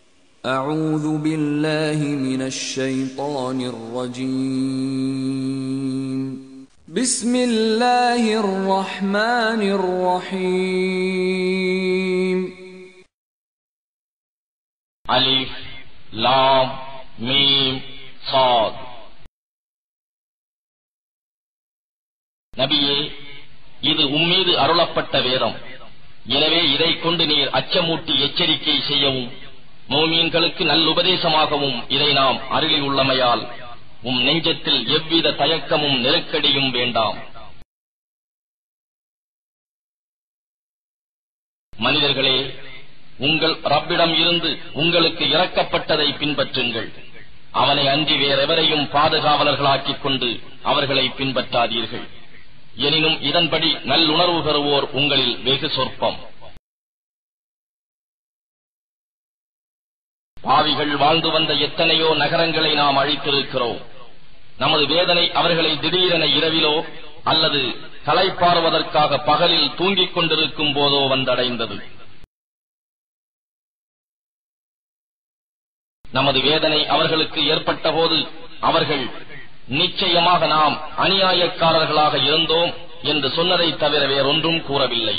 أعوذ بالله من الشيطان الرجيم بسم الله الرحمن الرحيم அலிஃப் லாம் மீம் சாத் நபியே இது உம்மீது அருளப்பட்ட வேதம் எனவே இதைக் கொண்டு நீர் அச்சமூட்டி எச்சரிக்கை செய்யவும் மோமீன்களுக்கு நல்லுபதேசமாகவும் இதை நாம் அருளி உள்ளமையால் உம் நெஞ்சத்தில் எவ்வித தயக்கமும் நெருக்கடியும் வேண்டாம் மனிதர்களே உங்கள் ரப்பிடம் இருந்து உங்களுக்கு இறக்கப்பட்டதை பின்பற்றுங்கள் அவனை அன்றி வேறெவரையும் பாதுகாவலர்களாக்கிக் கொண்டு அவர்களை பின்பற்றாதீர்கள் எனினும் இதன்படி நல்லுணர்வு பெறுவோர் உங்களில் வெகு சொற்பம் பாவிகள் வாழ்ந்து வந்த எத்தனையோ நகரங்களை நாம் அழித்திருக்கிறோம் நமது வேதனை அவர்களை திடீரென இரவிலோ அல்லது களைப்பாறுவதற்காக பகலில் தூங்கிக் கொண்டிருக்கும் போதோ வந்தடைந்தது நமது வேதனை அவர்களுக்கு ஏற்பட்ட போது அவர்கள் நிச்சயமாக நாம் அநியாயக்காரர்களாக இருந்தோம் என்று சொன்னதை தவிர வேறொன்றும் கூறவில்லை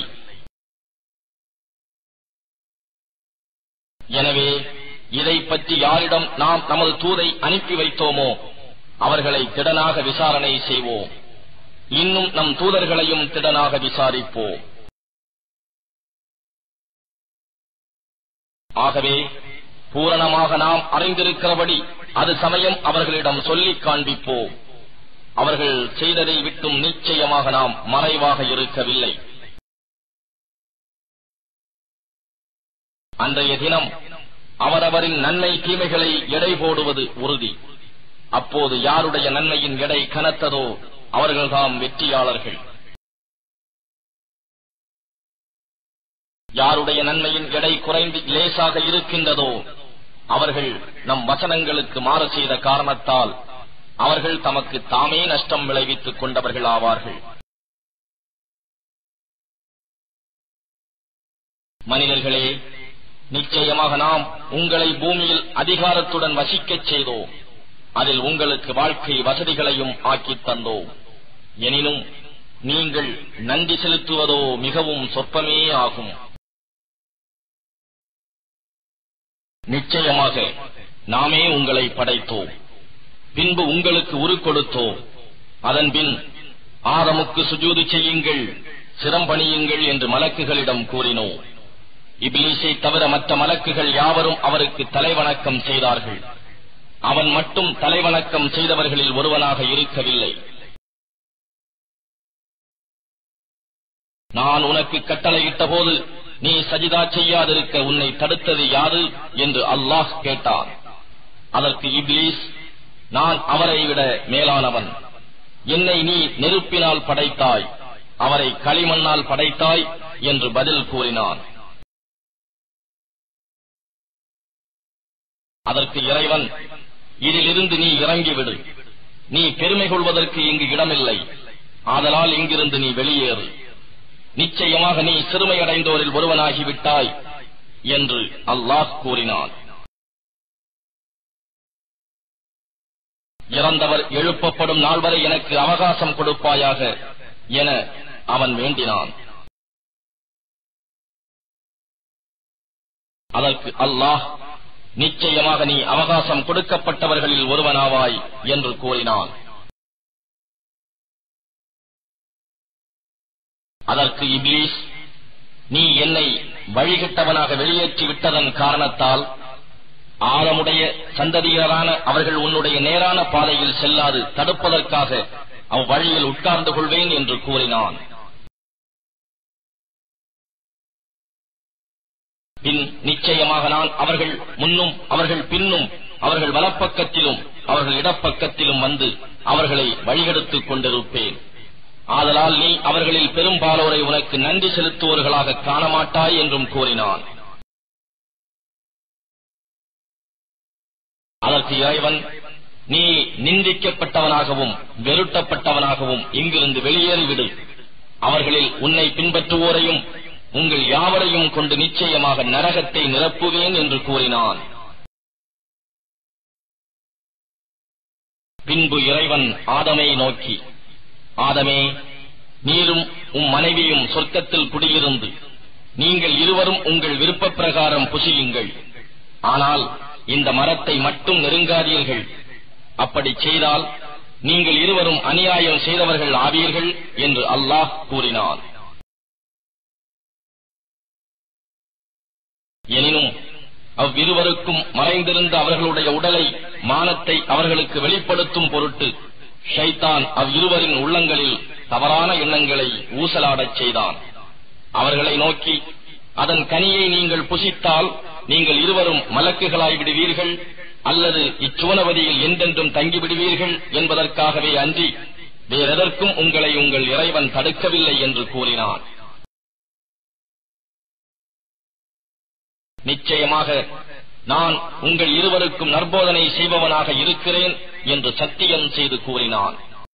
எனவே இதை பற்றி யாரிடம் நாம் நமது தூதை அனுப்பி வைத்தோமோ அவர்களை திடனாக விசாரணை செய்வோம் இன்னும் நம் தூதர்களையும் திடனாக விசாரிப்போம் ஆகவே பூரணமாக நாம் அறிந்திருக்கிறபடி அது சமயம் அவர்களிடம் சொல்லிக் காண்பிப்போம் அவர்கள் செய்ததை விட்டும் நிச்சயமாக நாம் மறைவாக இருக்கவில்லை அன்றைய தினம் அவரவரின் நன்மை தீமைகளை எடை போடுவது உறுதி அப்போது யாருடைய நன்மையின் எடை கனத்ததோ அவர்கள்தாம் வெற்றியாளர்கள் யாருடைய நன்மையின் எடை குறைந்து லேசாக இருக்கின்றதோ அவர்கள் நம் வசனங்களுக்கு மாறு செய்த காரணத்தால் அவர்கள் தமக்கு தாமே நஷ்டம் விளைவித்துக் கொண்டவர்கள் ஆவார்கள் மனிதர்களே நிச்சயமாக நாம் உங்களை பூமியில் அதிகாரத்துடன் வசிக்கச் செய்தோம் அதில் உங்களுக்கு வாழ்க்கை வசதிகளையும் ஆக்கித் தந்தோம் எனினும் நீங்கள் நன்றி செலுத்துவதோ மிகவும் சொற்பமே ஆகும் நிச்சயமாக நாமே உங்களை படைத்தோம் பின்பு உங்களுக்கு உரு கொடுத்தோம் அதன்பின் ஆதமுக்கு சுஜூது செய்யுங்கள் சிரம்பணியுங்கள் என்று மலக்குகளிடம் கூறினோம் இபிலீசை தவிர மற்ற மலக்குகள் யாவரும் அவருக்கு தலைவணக்கம் செய்தார்கள் அவன் மட்டும் தலைவணக்கம் செய்தவர்களில் ஒருவனாக இருக்கவில்லை நான் உனக்கு கட்டளையிட்ட போது நீ சஜிதா செய்யாதிருக்க உன்னை தடுத்தது யாது என்று அல்லாஹ் கேட்டான் அதற்கு இப்லீஸ் நான் அவரை விட மேலானவன் என்னை நீ நெருப்பினால் படைத்தாய் அவரை களிமண்ணால் படைத்தாய் என்று பதில் கூறினான் அதற்கு இறைவன் இதிலிருந்து நீ இறங்கிவிடு நீ பெருமை கொள்வதற்கு இங்கு இடமில்லை ஆதலால் இங்கிருந்து நீ வெளியேறு நிச்சயமாக நீ சிறுமையடைந்தோரில் ஒருவனாகிவிட்டாய் என்று அல்லாஹ் கூறினான் இறந்தவர் எழுப்பப்படும் நாள் வரை எனக்கு அவகாசம் கொடுப்பாயாக என அவன் வேண்டினான் அதற்கு அல்லாஹ் நிச்சயமாக நீ அவகாசம் கொடுக்கப்பட்டவர்களில் ஒருவனாவாய் என்று கூறினான் அதற்கு இப்லீஸ் நீ என்னை வழிகட்டவனாக வெளியேற்றி விட்டதன் காரணத்தால் ஆழமுடைய சந்ததியரான அவர்கள் உன்னுடைய நேரான பாதையில் செல்லாது தடுப்பதற்காக அவ்வழியில் உட்கார்ந்து கொள்வேன் என்று கூறினான் பின் நிச்சயமாக நான் அவர்கள் முன்னும் அவர்கள் பின்னும் அவர்கள் வலப்பக்கத்திலும் அவர்கள் இடப்பக்கத்திலும் வந்து அவர்களை வழிகெடுத்துக் கொண்டிருப்பேன் ஆதலால் நீ அவர்களில் பெரும்பாலோரை உனக்கு நன்றி செலுத்துவோர்களாக காணமாட்டாய் என்றும் கூறினான் அதற்கு இறைவன் நீ நிந்திக்கப்பட்டவனாகவும் வெருட்டப்பட்டவனாகவும் இங்கிருந்து வெளியேறிவிடு அவர்களில் உன்னை பின்பற்றுவோரையும் உங்கள் யாவரையும் கொண்டு நிச்சயமாக நரகத்தை நிரப்புவேன் என்று கூறினான் பின்பு இறைவன் ஆதமை நோக்கி ஆதமே நீரும் உம் மனைவியும் சொர்க்கத்தில் குடியிருந்து நீங்கள் இருவரும் உங்கள் விருப்ப பிரகாரம் புசியுங்கள் ஆனால் இந்த மரத்தை மட்டும் நெருங்காதீர்கள் அப்படி செய்தால் நீங்கள் இருவரும் அநியாயம் செய்தவர்கள் ஆவீர்கள் என்று அல்லாஹ் கூறினான் எனினும் அவ்விருவருக்கும் மறைந்திருந்த அவர்களுடைய உடலை மானத்தை அவர்களுக்கு வெளிப்படுத்தும் பொருட்டு ஷைத்தான் அவ்விருவரின் உள்ளங்களில் தவறான எண்ணங்களை ஊசலாடச் செய்தான் அவர்களை நோக்கி அதன் கனியை நீங்கள் புசித்தால் நீங்கள் இருவரும் மலக்குகளாய் விடுவீர்கள் அல்லது இச்சுவனவதியில் என்றென்றும் தங்கிவிடுவீர்கள் என்பதற்காகவே அன்றி வேறெதற்கும் உங்களை உங்கள் இறைவன் தடுக்கவில்லை என்று கூறினான் நிச்சயமாக நான் உங்கள் இருவருக்கும் நற்போதனை செய்பவனாக இருக்கிறேன் என்று சத்தியம் செய்து கூறினான்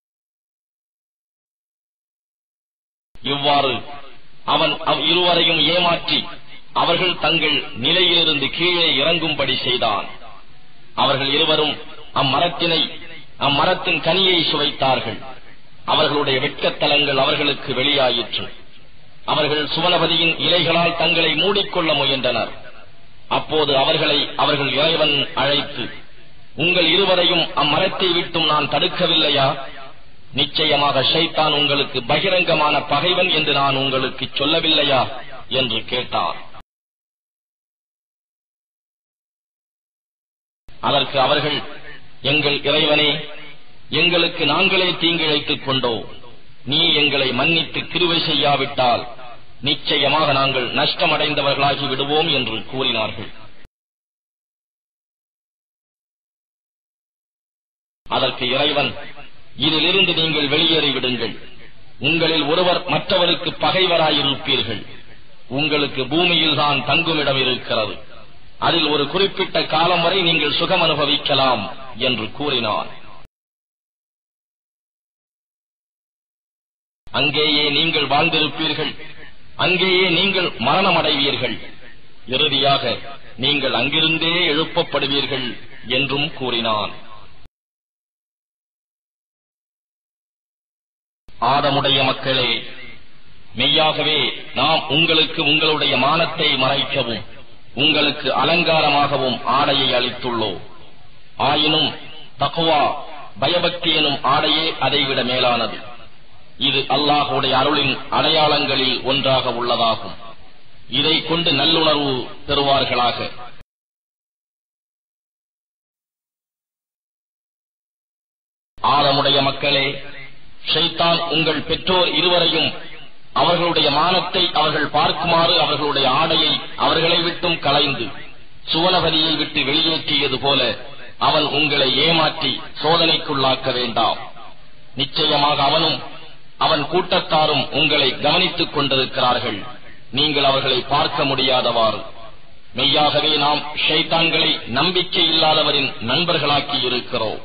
இவ்வாறு அவன் அவ் இருவரையும் ஏமாற்றி அவர்கள் தங்கள் நிலையிலிருந்து கீழே இறங்கும்படி செய்தான் அவர்கள் இருவரும் அம்மரத்தினை அம்மரத்தின் கனியை சுவைத்தார்கள் அவர்களுடைய வெட்கத்தலங்கள் அவர்களுக்கு வெளியாயிற்று அவர்கள் சுவனபதியின் இலைகளால் தங்களை மூடிக்கொள்ள முயன்றனர் அப்போது அவர்களை அவர்கள் இறைவன் அழைத்து உங்கள் இருவரையும் அம்மரத்தை விட்டும் நான் தடுக்கவில்லையா நிச்சயமாக ஷைத்தான் உங்களுக்கு பகிரங்கமான பகைவன் என்று நான் உங்களுக்கு சொல்லவில்லையா என்று கேட்டார் அதற்கு அவர்கள் எங்கள் இறைவனே எங்களுக்கு நாங்களே தீங்கிழைத்துக் கொண்டோ நீ எங்களை மன்னித்து கிருவை செய்யாவிட்டால் நிச்சயமாக நாங்கள் நஷ்டமடைந்தவர்களாகி விடுவோம் என்று கூறினார்கள் அதற்கு இறைவன் இதிலிருந்து நீங்கள் வெளியேறி விடுங்கள் உங்களில் ஒருவர் மற்றவருக்கு பகைவராயிருப்பீர்கள் உங்களுக்கு பூமியில்தான் தங்குமிடம் இருக்கிறது அதில் ஒரு குறிப்பிட்ட காலம் வரை நீங்கள் சுகம் அனுபவிக்கலாம் என்று கூறினார் அங்கேயே நீங்கள் வாழ்ந்திருப்பீர்கள் அங்கேயே நீங்கள் மரணமடைவீர்கள் இறுதியாக நீங்கள் அங்கிருந்தே எழுப்பப்படுவீர்கள் என்றும் கூறினான் ஆதமுடைய மக்களே மெய்யாகவே நாம் உங்களுக்கு உங்களுடைய மானத்தை மறைக்கவும் உங்களுக்கு அலங்காரமாகவும் ஆடையை அளித்துள்ளோம் ஆயினும் தக்குவா பயபக்தி எனும் ஆடையே அதைவிட மேலானது இது அல்லாஹுடைய அருளின் அடையாளங்களில் ஒன்றாக உள்ளதாகும் இதை கொண்டு நல்லுணர்வு பெறுவார்களாக ஆழமுடைய மக்களே ஷைத்தான் உங்கள் பெற்றோர் இருவரையும் அவர்களுடைய மானத்தை அவர்கள் பார்க்குமாறு அவர்களுடைய ஆடையை அவர்களை விட்டும் களைந்து சுவனபதியை விட்டு வெளியேற்றியது போல அவன் உங்களை ஏமாற்றி சோதனைக்குள்ளாக்க வேண்டாம் நிச்சயமாக அவனும் அவன் கூட்டத்தாரும் உங்களை கவனித்துக் கொண்டிருக்கிறார்கள் நீங்கள் அவர்களை பார்க்க முடியாதவாறு மெய்யாகவே நாம் ஷைத்தான்களை நம்பிக்கை இல்லாதவரின் நண்பர்களாக்கி இருக்கிறோம்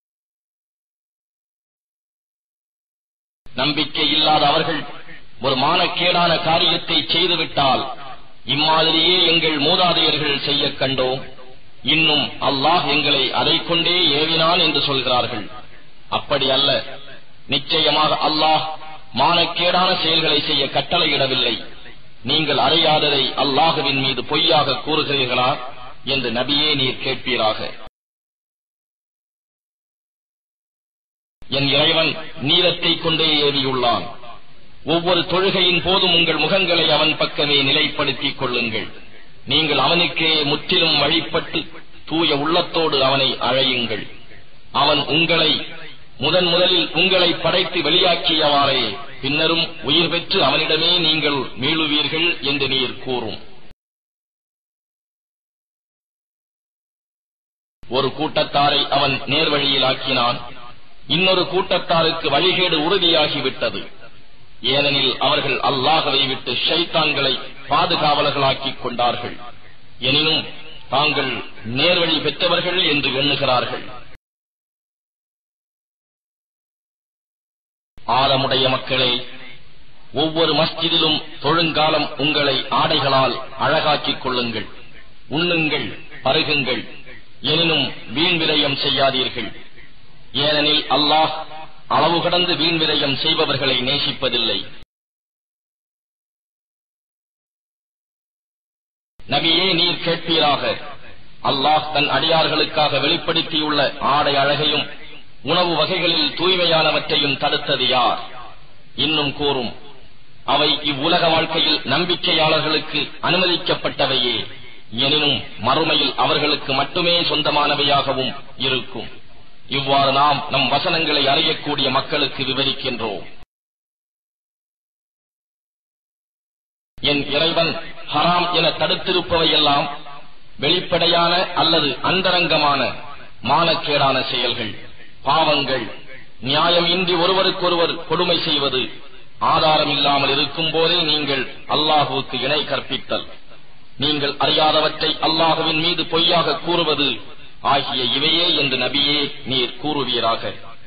நம்பிக்கை இல்லாத அவர்கள் ஒரு மானக்கேடான காரியத்தை செய்துவிட்டால் இம்மாதிரியே எங்கள் மூதாதையர்கள் செய்ய கண்டோம் இன்னும் அல்லாஹ் எங்களை அதை கொண்டே ஏவினான் என்று சொல்கிறார்கள் அப்படி அல்ல நிச்சயமாக அல்லாஹ் மானக்கேடான செயல்களை செய்ய கட்டளையிடவில்லை நீங்கள் அறியாததை அல்லாஹுவின் மீது பொய்யாக கூறுகிறீர்களா என்று நபியே நீர் கேட்பீராக என் இறைவன் நீரத்தை கொண்டே ஏவியுள்ளான் ஒவ்வொரு தொழுகையின் போதும் உங்கள் முகங்களை அவன் பக்கமே நிலைப்படுத்திக் கொள்ளுங்கள் நீங்கள் அவனுக்கே முற்றிலும் வழிபட்டு தூய உள்ளத்தோடு அவனை அழையுங்கள் அவன் உங்களை முதன் முதலில் உங்களை படைத்து வெளியாக்கியவாறே பின்னரும் உயிர் பெற்று அவனிடமே நீங்கள் மீளுவீர்கள் என்று நீர் கூறும் ஒரு கூட்டத்தாரை அவன் நேர்வழியிலாக்கினான் இன்னொரு கூட்டத்தாருக்கு வழிகேடு உறுதியாகிவிட்டது ஏனெனில் அவர்கள் அல்லாஹவை விட்டு ஷைத்தான்களை பாதுகாவலர்களாக்கிக் கொண்டார்கள் எனினும் தாங்கள் நேர்வழி பெற்றவர்கள் என்று எண்ணுகிறார்கள் ஆழமுடைய மக்களே ஒவ்வொரு மஸ்ஜிதிலும் தொழுங்காலம் உங்களை ஆடைகளால் அழகாக்கிக் கொள்ளுங்கள் உண்ணுங்கள் பருகுங்கள் எனினும் வீண் விரயம் செய்யாதீர்கள் ஏனெனில் அல்லாஹ் அளவு கடந்து வீண் விரயம் செய்பவர்களை நேசிப்பதில்லை நபியே நீர் கேட்பீராக அல்லாஹ் தன் அடியார்களுக்காக வெளிப்படுத்தியுள்ள ஆடை அழகையும் உணவு வகைகளில் தூய்மையானவற்றையும் தடுத்தது யார் இன்னும் கூறும் அவை இவ்வுலக வாழ்க்கையில் நம்பிக்கையாளர்களுக்கு அனுமதிக்கப்பட்டவையே எனினும் மறுமையில் அவர்களுக்கு மட்டுமே சொந்தமானவையாகவும் இருக்கும் இவ்வாறு நாம் நம் வசனங்களை அறியக்கூடிய மக்களுக்கு விவரிக்கின்றோம் என் இறைவன் ஹராம் என தடுத்திருப்பவையெல்லாம் வெளிப்படையான அல்லது அந்தரங்கமான மானக்கேடான செயல்கள் பாவங்கள் நியாயமின்றி ஒருவருக்கொருவர் கொடுமை செய்வது ஆதாரம் இல்லாமல் இருக்கும் போதே நீங்கள் அல்லாஹுவுக்கு இணை கற்பித்தல் நீங்கள் அறியாதவற்றை அல்லாஹுவின் மீது பொய்யாக கூறுவது ஆகிய இவையே என்று நபியே நீர் கூறுவீராக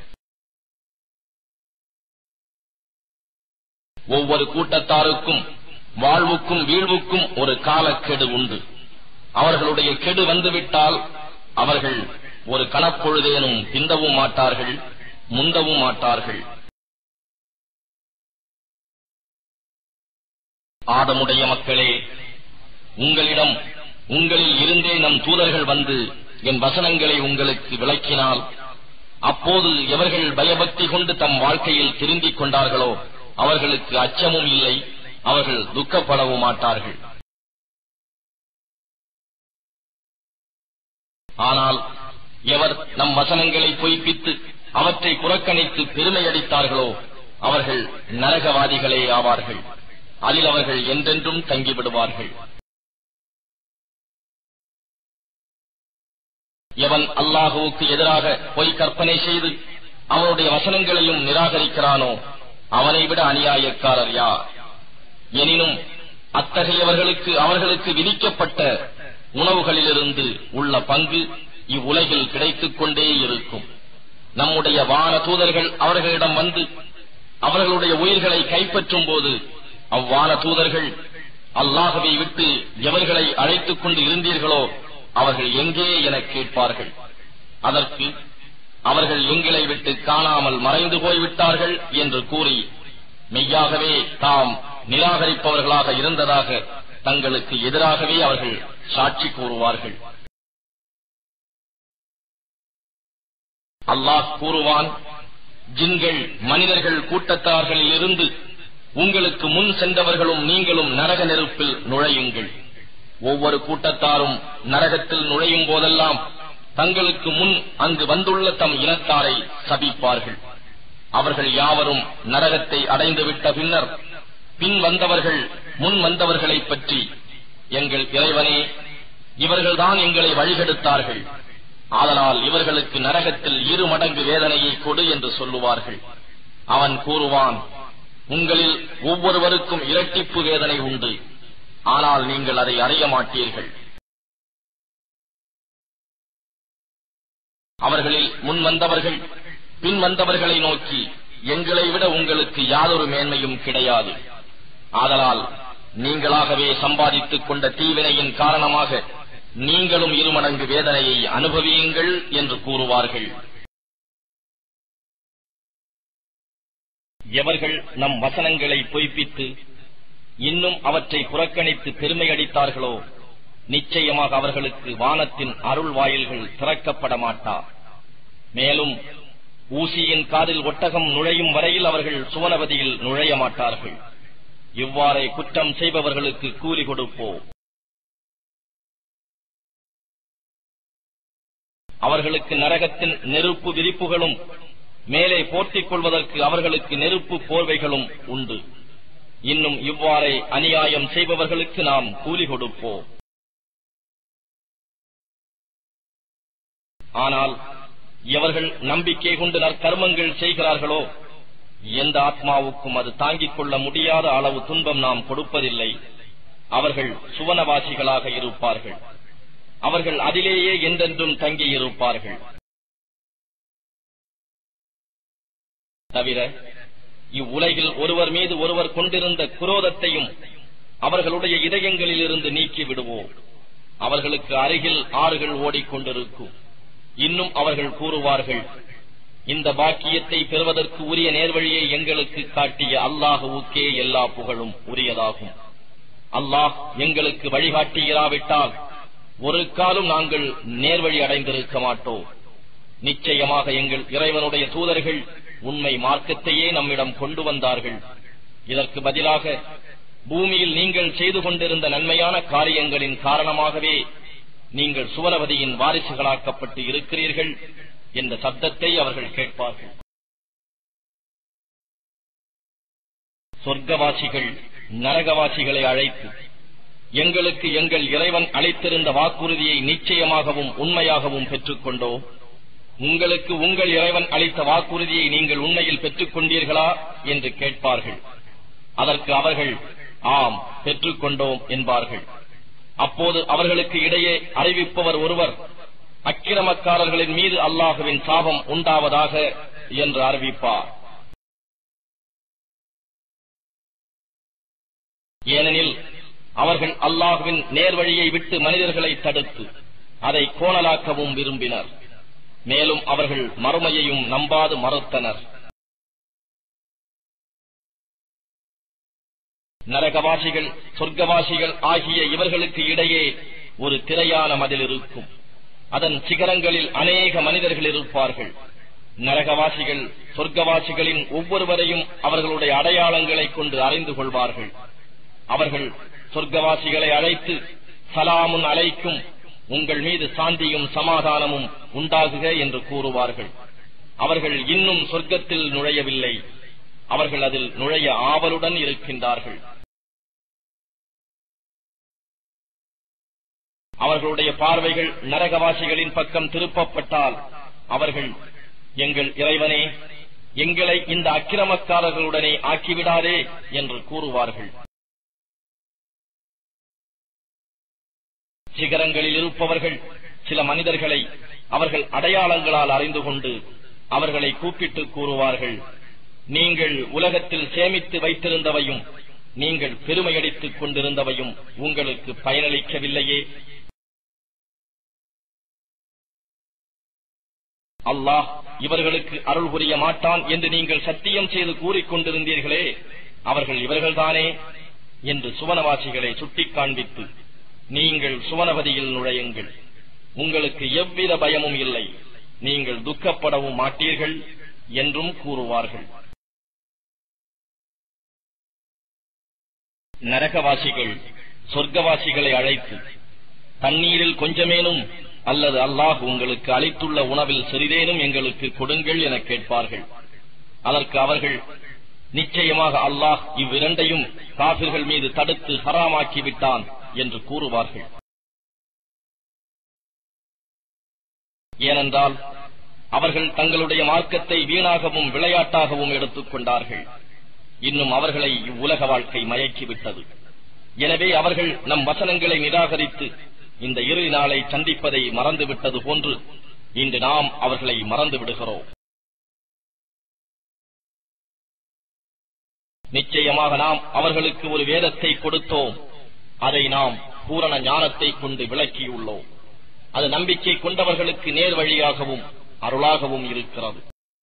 ஒவ்வொரு கூட்டத்தாருக்கும் வாழ்வுக்கும் வீழ்வுக்கும் ஒரு காலக்கெடு உண்டு அவர்களுடைய கெடு வந்துவிட்டால் அவர்கள் ஒரு கணப்பொழுதேனும் பிந்தவும் மாட்டார்கள் முந்தவும் மாட்டார்கள் ஆதமுடைய மக்களே உங்களிடம் உங்களில் இருந்தே நம் தூதர்கள் வந்து என் வசனங்களை உங்களுக்கு விளக்கினால் அப்போது எவர்கள் பயபக்தி கொண்டு தம் வாழ்க்கையில் திருந்திக் கொண்டார்களோ அவர்களுக்கு அச்சமும் இல்லை அவர்கள் துக்கப்படவும் மாட்டார்கள் ஆனால் எவர் நம் வசனங்களை பொய்ப்பித்து அவற்றை புறக்கணித்து பெருமையடித்தார்களோ அவர்கள் நரகவாதிகளே ஆவார்கள் அதில் அவர்கள் என்றென்றும் தங்கிவிடுவார்கள் எவன் அல்லாஹுவுக்கு எதிராக பொய் கற்பனை செய்து அவனுடைய வசனங்களையும் நிராகரிக்கிறானோ அவனை விட அநியாயக்காரர் யார் எனினும் அத்தகையவர்களுக்கு அவர்களுக்கு விதிக்கப்பட்ட உணவுகளிலிருந்து உள்ள பங்கு இவ்வுலகில் கிடைத்துக் கொண்டே இருக்கும் நம்முடைய வான தூதர்கள் அவர்களிடம் வந்து அவர்களுடைய உயிர்களை கைப்பற்றும் போது அவ்வான தூதர்கள் அல்லாஹவை விட்டு எவர்களை அழைத்துக் கொண்டு இருந்தீர்களோ அவர்கள் எங்கே என கேட்பார்கள் அதற்கு அவர்கள் எங்களை விட்டு காணாமல் மறைந்து போய்விட்டார்கள் என்று கூறி மெய்யாகவே தாம் நிராகரிப்பவர்களாக இருந்ததாக தங்களுக்கு எதிராகவே அவர்கள் சாட்சி கூறுவார்கள் அல்லாஹ் கூறுவான் ஜின்கள் மனிதர்கள் கூட்டத்தார்களில் இருந்து உங்களுக்கு முன் சென்றவர்களும் நீங்களும் நரக நெருப்பில் நுழையுங்கள் ஒவ்வொரு கூட்டத்தாரும் நரகத்தில் நுழையும் போதெல்லாம் தங்களுக்கு முன் அங்கு வந்துள்ள தம் இனத்தாரை சபிப்பார்கள் அவர்கள் யாவரும் நரகத்தை அடைந்துவிட்ட பின்னர் பின் வந்தவர்கள் முன் வந்தவர்களைப் பற்றி எங்கள் இறைவனே இவர்கள்தான் எங்களை வழிகெடுத்தார்கள் ஆதலால் இவர்களுக்கு நரகத்தில் இரு மடங்கு வேதனையை கொடு என்று சொல்லுவார்கள் அவன் கூறுவான் உங்களில் ஒவ்வொருவருக்கும் இரட்டிப்பு வேதனை உண்டு ஆனால் நீங்கள் அதை அறிய மாட்டீர்கள் அவர்களில் முன் வந்தவர்கள் பின் வந்தவர்களை நோக்கி எங்களை விட உங்களுக்கு யாதொரு மேன்மையும் கிடையாது ஆதலால் நீங்களாகவே சம்பாதித்துக் கொண்ட தீவினையின் காரணமாக நீங்களும் இருமடங்கு வேதனையை அனுபவியுங்கள் என்று கூறுவார்கள் எவர்கள் நம் வசனங்களை பொய்ப்பித்து இன்னும் அவற்றை புறக்கணித்து பெருமையடித்தார்களோ நிச்சயமாக அவர்களுக்கு வானத்தின் அருள் வாயில்கள் திறக்கப்பட மாட்டா மேலும் ஊசியின் காதில் ஒட்டகம் நுழையும் வரையில் அவர்கள் சுவனவதியில் நுழைய மாட்டார்கள் இவ்வாறே குற்றம் செய்பவர்களுக்கு கூலி கொடுப்போம் அவர்களுக்கு நரகத்தின் நெருப்பு விரிப்புகளும் மேலே போர்த்திக் கொள்வதற்கு அவர்களுக்கு நெருப்பு போர்வைகளும் உண்டு இன்னும் இவ்வாறே அநியாயம் செய்பவர்களுக்கு நாம் கூலி கொடுப்போம் ஆனால் எவர்கள் நம்பிக்கை கொண்டு நற்கர்மங்கள் செய்கிறார்களோ எந்த ஆத்மாவுக்கும் அது தாங்கிக் கொள்ள முடியாத அளவு துன்பம் நாம் கொடுப்பதில்லை அவர்கள் சுவனவாசிகளாக இருப்பார்கள் அவர்கள் அதிலேயே என்றென்றும் தங்கியிருப்பார்கள் தவிர இவ்வுலகில் ஒருவர் மீது ஒருவர் கொண்டிருந்த குரோதத்தையும் அவர்களுடைய இதயங்களில் இருந்து நீக்கி விடுவோம் அவர்களுக்கு அருகில் ஆறுகள் ஓடிக்கொண்டிருக்கும் இன்னும் அவர்கள் கூறுவார்கள் இந்த பாக்கியத்தை பெறுவதற்கு உரிய நேர்வழியை எங்களுக்கு காட்டிய அல்லாஹுவுக்கே எல்லா புகழும் உரியதாகும் அல்லாஹ் எங்களுக்கு வழிகாட்டியிராவிட்டால் ஒரு காலம் நாங்கள் நேர்வழி அடைந்திருக்க மாட்டோம் நிச்சயமாக எங்கள் இறைவனுடைய தூதர்கள் உண்மை மார்க்கத்தையே நம்மிடம் கொண்டு வந்தார்கள் இதற்கு பதிலாக பூமியில் நீங்கள் செய்து கொண்டிருந்த நன்மையான காரியங்களின் காரணமாகவே நீங்கள் சுவனவதியின் வாரிசுகளாக்கப்பட்டு இருக்கிறீர்கள் என்ற சப்தத்தை அவர்கள் கேட்பார்கள் சொர்க்கவாசிகள் நரகவாசிகளை அழைத்து எங்களுக்கு எங்கள் இறைவன் அளித்திருந்த வாக்குறுதியை நிச்சயமாகவும் உண்மையாகவும் பெற்றுக்கொண்டோம் உங்களுக்கு உங்கள் இறைவன் அளித்த வாக்குறுதியை நீங்கள் உண்மையில் பெற்றுக் கொண்டீர்களா என்று கேட்பார்கள் அதற்கு அவர்கள் ஆம் பெற்றுக்கொண்டோம் என்பார்கள் அப்போது அவர்களுக்கு இடையே அறிவிப்பவர் ஒருவர் அக்கிரமக்காரர்களின் மீது அல்லாஹுவின் சாபம் உண்டாவதாக என்று அறிவிப்பார் ஏனெனில் அவர்கள் அல்லாஹுவின் நேர்வழியை விட்டு மனிதர்களை தடுத்து அதை கோணலாக்கவும் விரும்பினர் மேலும் அவர்கள் மறுமையையும் நம்பாது மறுத்தனர் நரகவாசிகள் சொர்க்கவாசிகள் ஆகிய இவர்களுக்கு இடையே ஒரு திரையான மதில் இருக்கும் அதன் சிகரங்களில் அநேக மனிதர்கள் இருப்பார்கள் நரகவாசிகள் சொர்க்கவாசிகளின் ஒவ்வொருவரையும் அவர்களுடைய அடையாளங்களைக் கொண்டு அறிந்து கொள்வார்கள் அவர்கள் சொர்க்கவாசிகளை அழைத்து சலாமுன் அலைக்கும் உங்கள் மீது சாந்தியும் சமாதானமும் உண்டாகுக என்று கூறுவார்கள் அவர்கள் இன்னும் சொர்க்கத்தில் நுழையவில்லை அவர்கள் அதில் நுழைய ஆவலுடன் இருக்கின்றார்கள் அவர்களுடைய பார்வைகள் நரகவாசிகளின் பக்கம் திருப்பப்பட்டால் அவர்கள் எங்கள் இறைவனே எங்களை இந்த அக்கிரமக்காரர்களுடனே ஆக்கிவிடாதே என்று கூறுவார்கள் சிகரங்களில் இருப்பவர்கள் சில மனிதர்களை அவர்கள் அடையாளங்களால் அறிந்து கொண்டு அவர்களை கூப்பிட்டு கூறுவார்கள் நீங்கள் உலகத்தில் சேமித்து வைத்திருந்தவையும் நீங்கள் பெருமையடித்துக் கொண்டிருந்தவையும் உங்களுக்கு பயனளிக்கவில்லையே அல்லாஹ் இவர்களுக்கு அருள் புரிய மாட்டான் என்று நீங்கள் சத்தியம் செய்து கூறிக்கொண்டிருந்தீர்களே அவர்கள் இவர்கள்தானே என்று சுவனவாசிகளை சுட்டிக் காண்பித்து நீங்கள் சுவனவதியில் நுழையுங்கள் உங்களுக்கு எவ்வித பயமும் இல்லை நீங்கள் துக்கப்படவும் மாட்டீர்கள் என்றும் கூறுவார்கள் நரகவாசிகள் சொர்க்கவாசிகளை அழைத்து தண்ணீரில் கொஞ்சமேனும் அல்லது அல்லாஹ் உங்களுக்கு அளித்துள்ள உணவில் சிறிதேனும் எங்களுக்கு கொடுங்கள் என கேட்பார்கள் அதற்கு அவர்கள் நிச்சயமாக அல்லாஹ் இவ்விரண்டையும் காபிர்கள் மீது தடுத்து ஹராமாக்கி விட்டான் என்று கூறுவார்கள் ஏனென்றால் அவர்கள் தங்களுடைய மார்க்கத்தை வீணாகவும் விளையாட்டாகவும் எடுத்துக் கொண்டார்கள் இன்னும் அவர்களை இவ்வுலக வாழ்க்கை மயக்கிவிட்டது எனவே அவர்கள் நம் வசனங்களை நிராகரித்து இந்த இறுதி நாளை சந்திப்பதை மறந்துவிட்டது போன்று இன்று நாம் அவர்களை மறந்து விடுகிறோம் நிச்சயமாக நாம் அவர்களுக்கு ஒரு வேதத்தை கொடுத்தோம் அதை நாம் பூரண ஞானத்தை கொண்டு விளக்கியுள்ளோம் அது நம்பிக்கை கொண்டவர்களுக்கு நேர் வழியாகவும் அருளாகவும் இருக்கிறது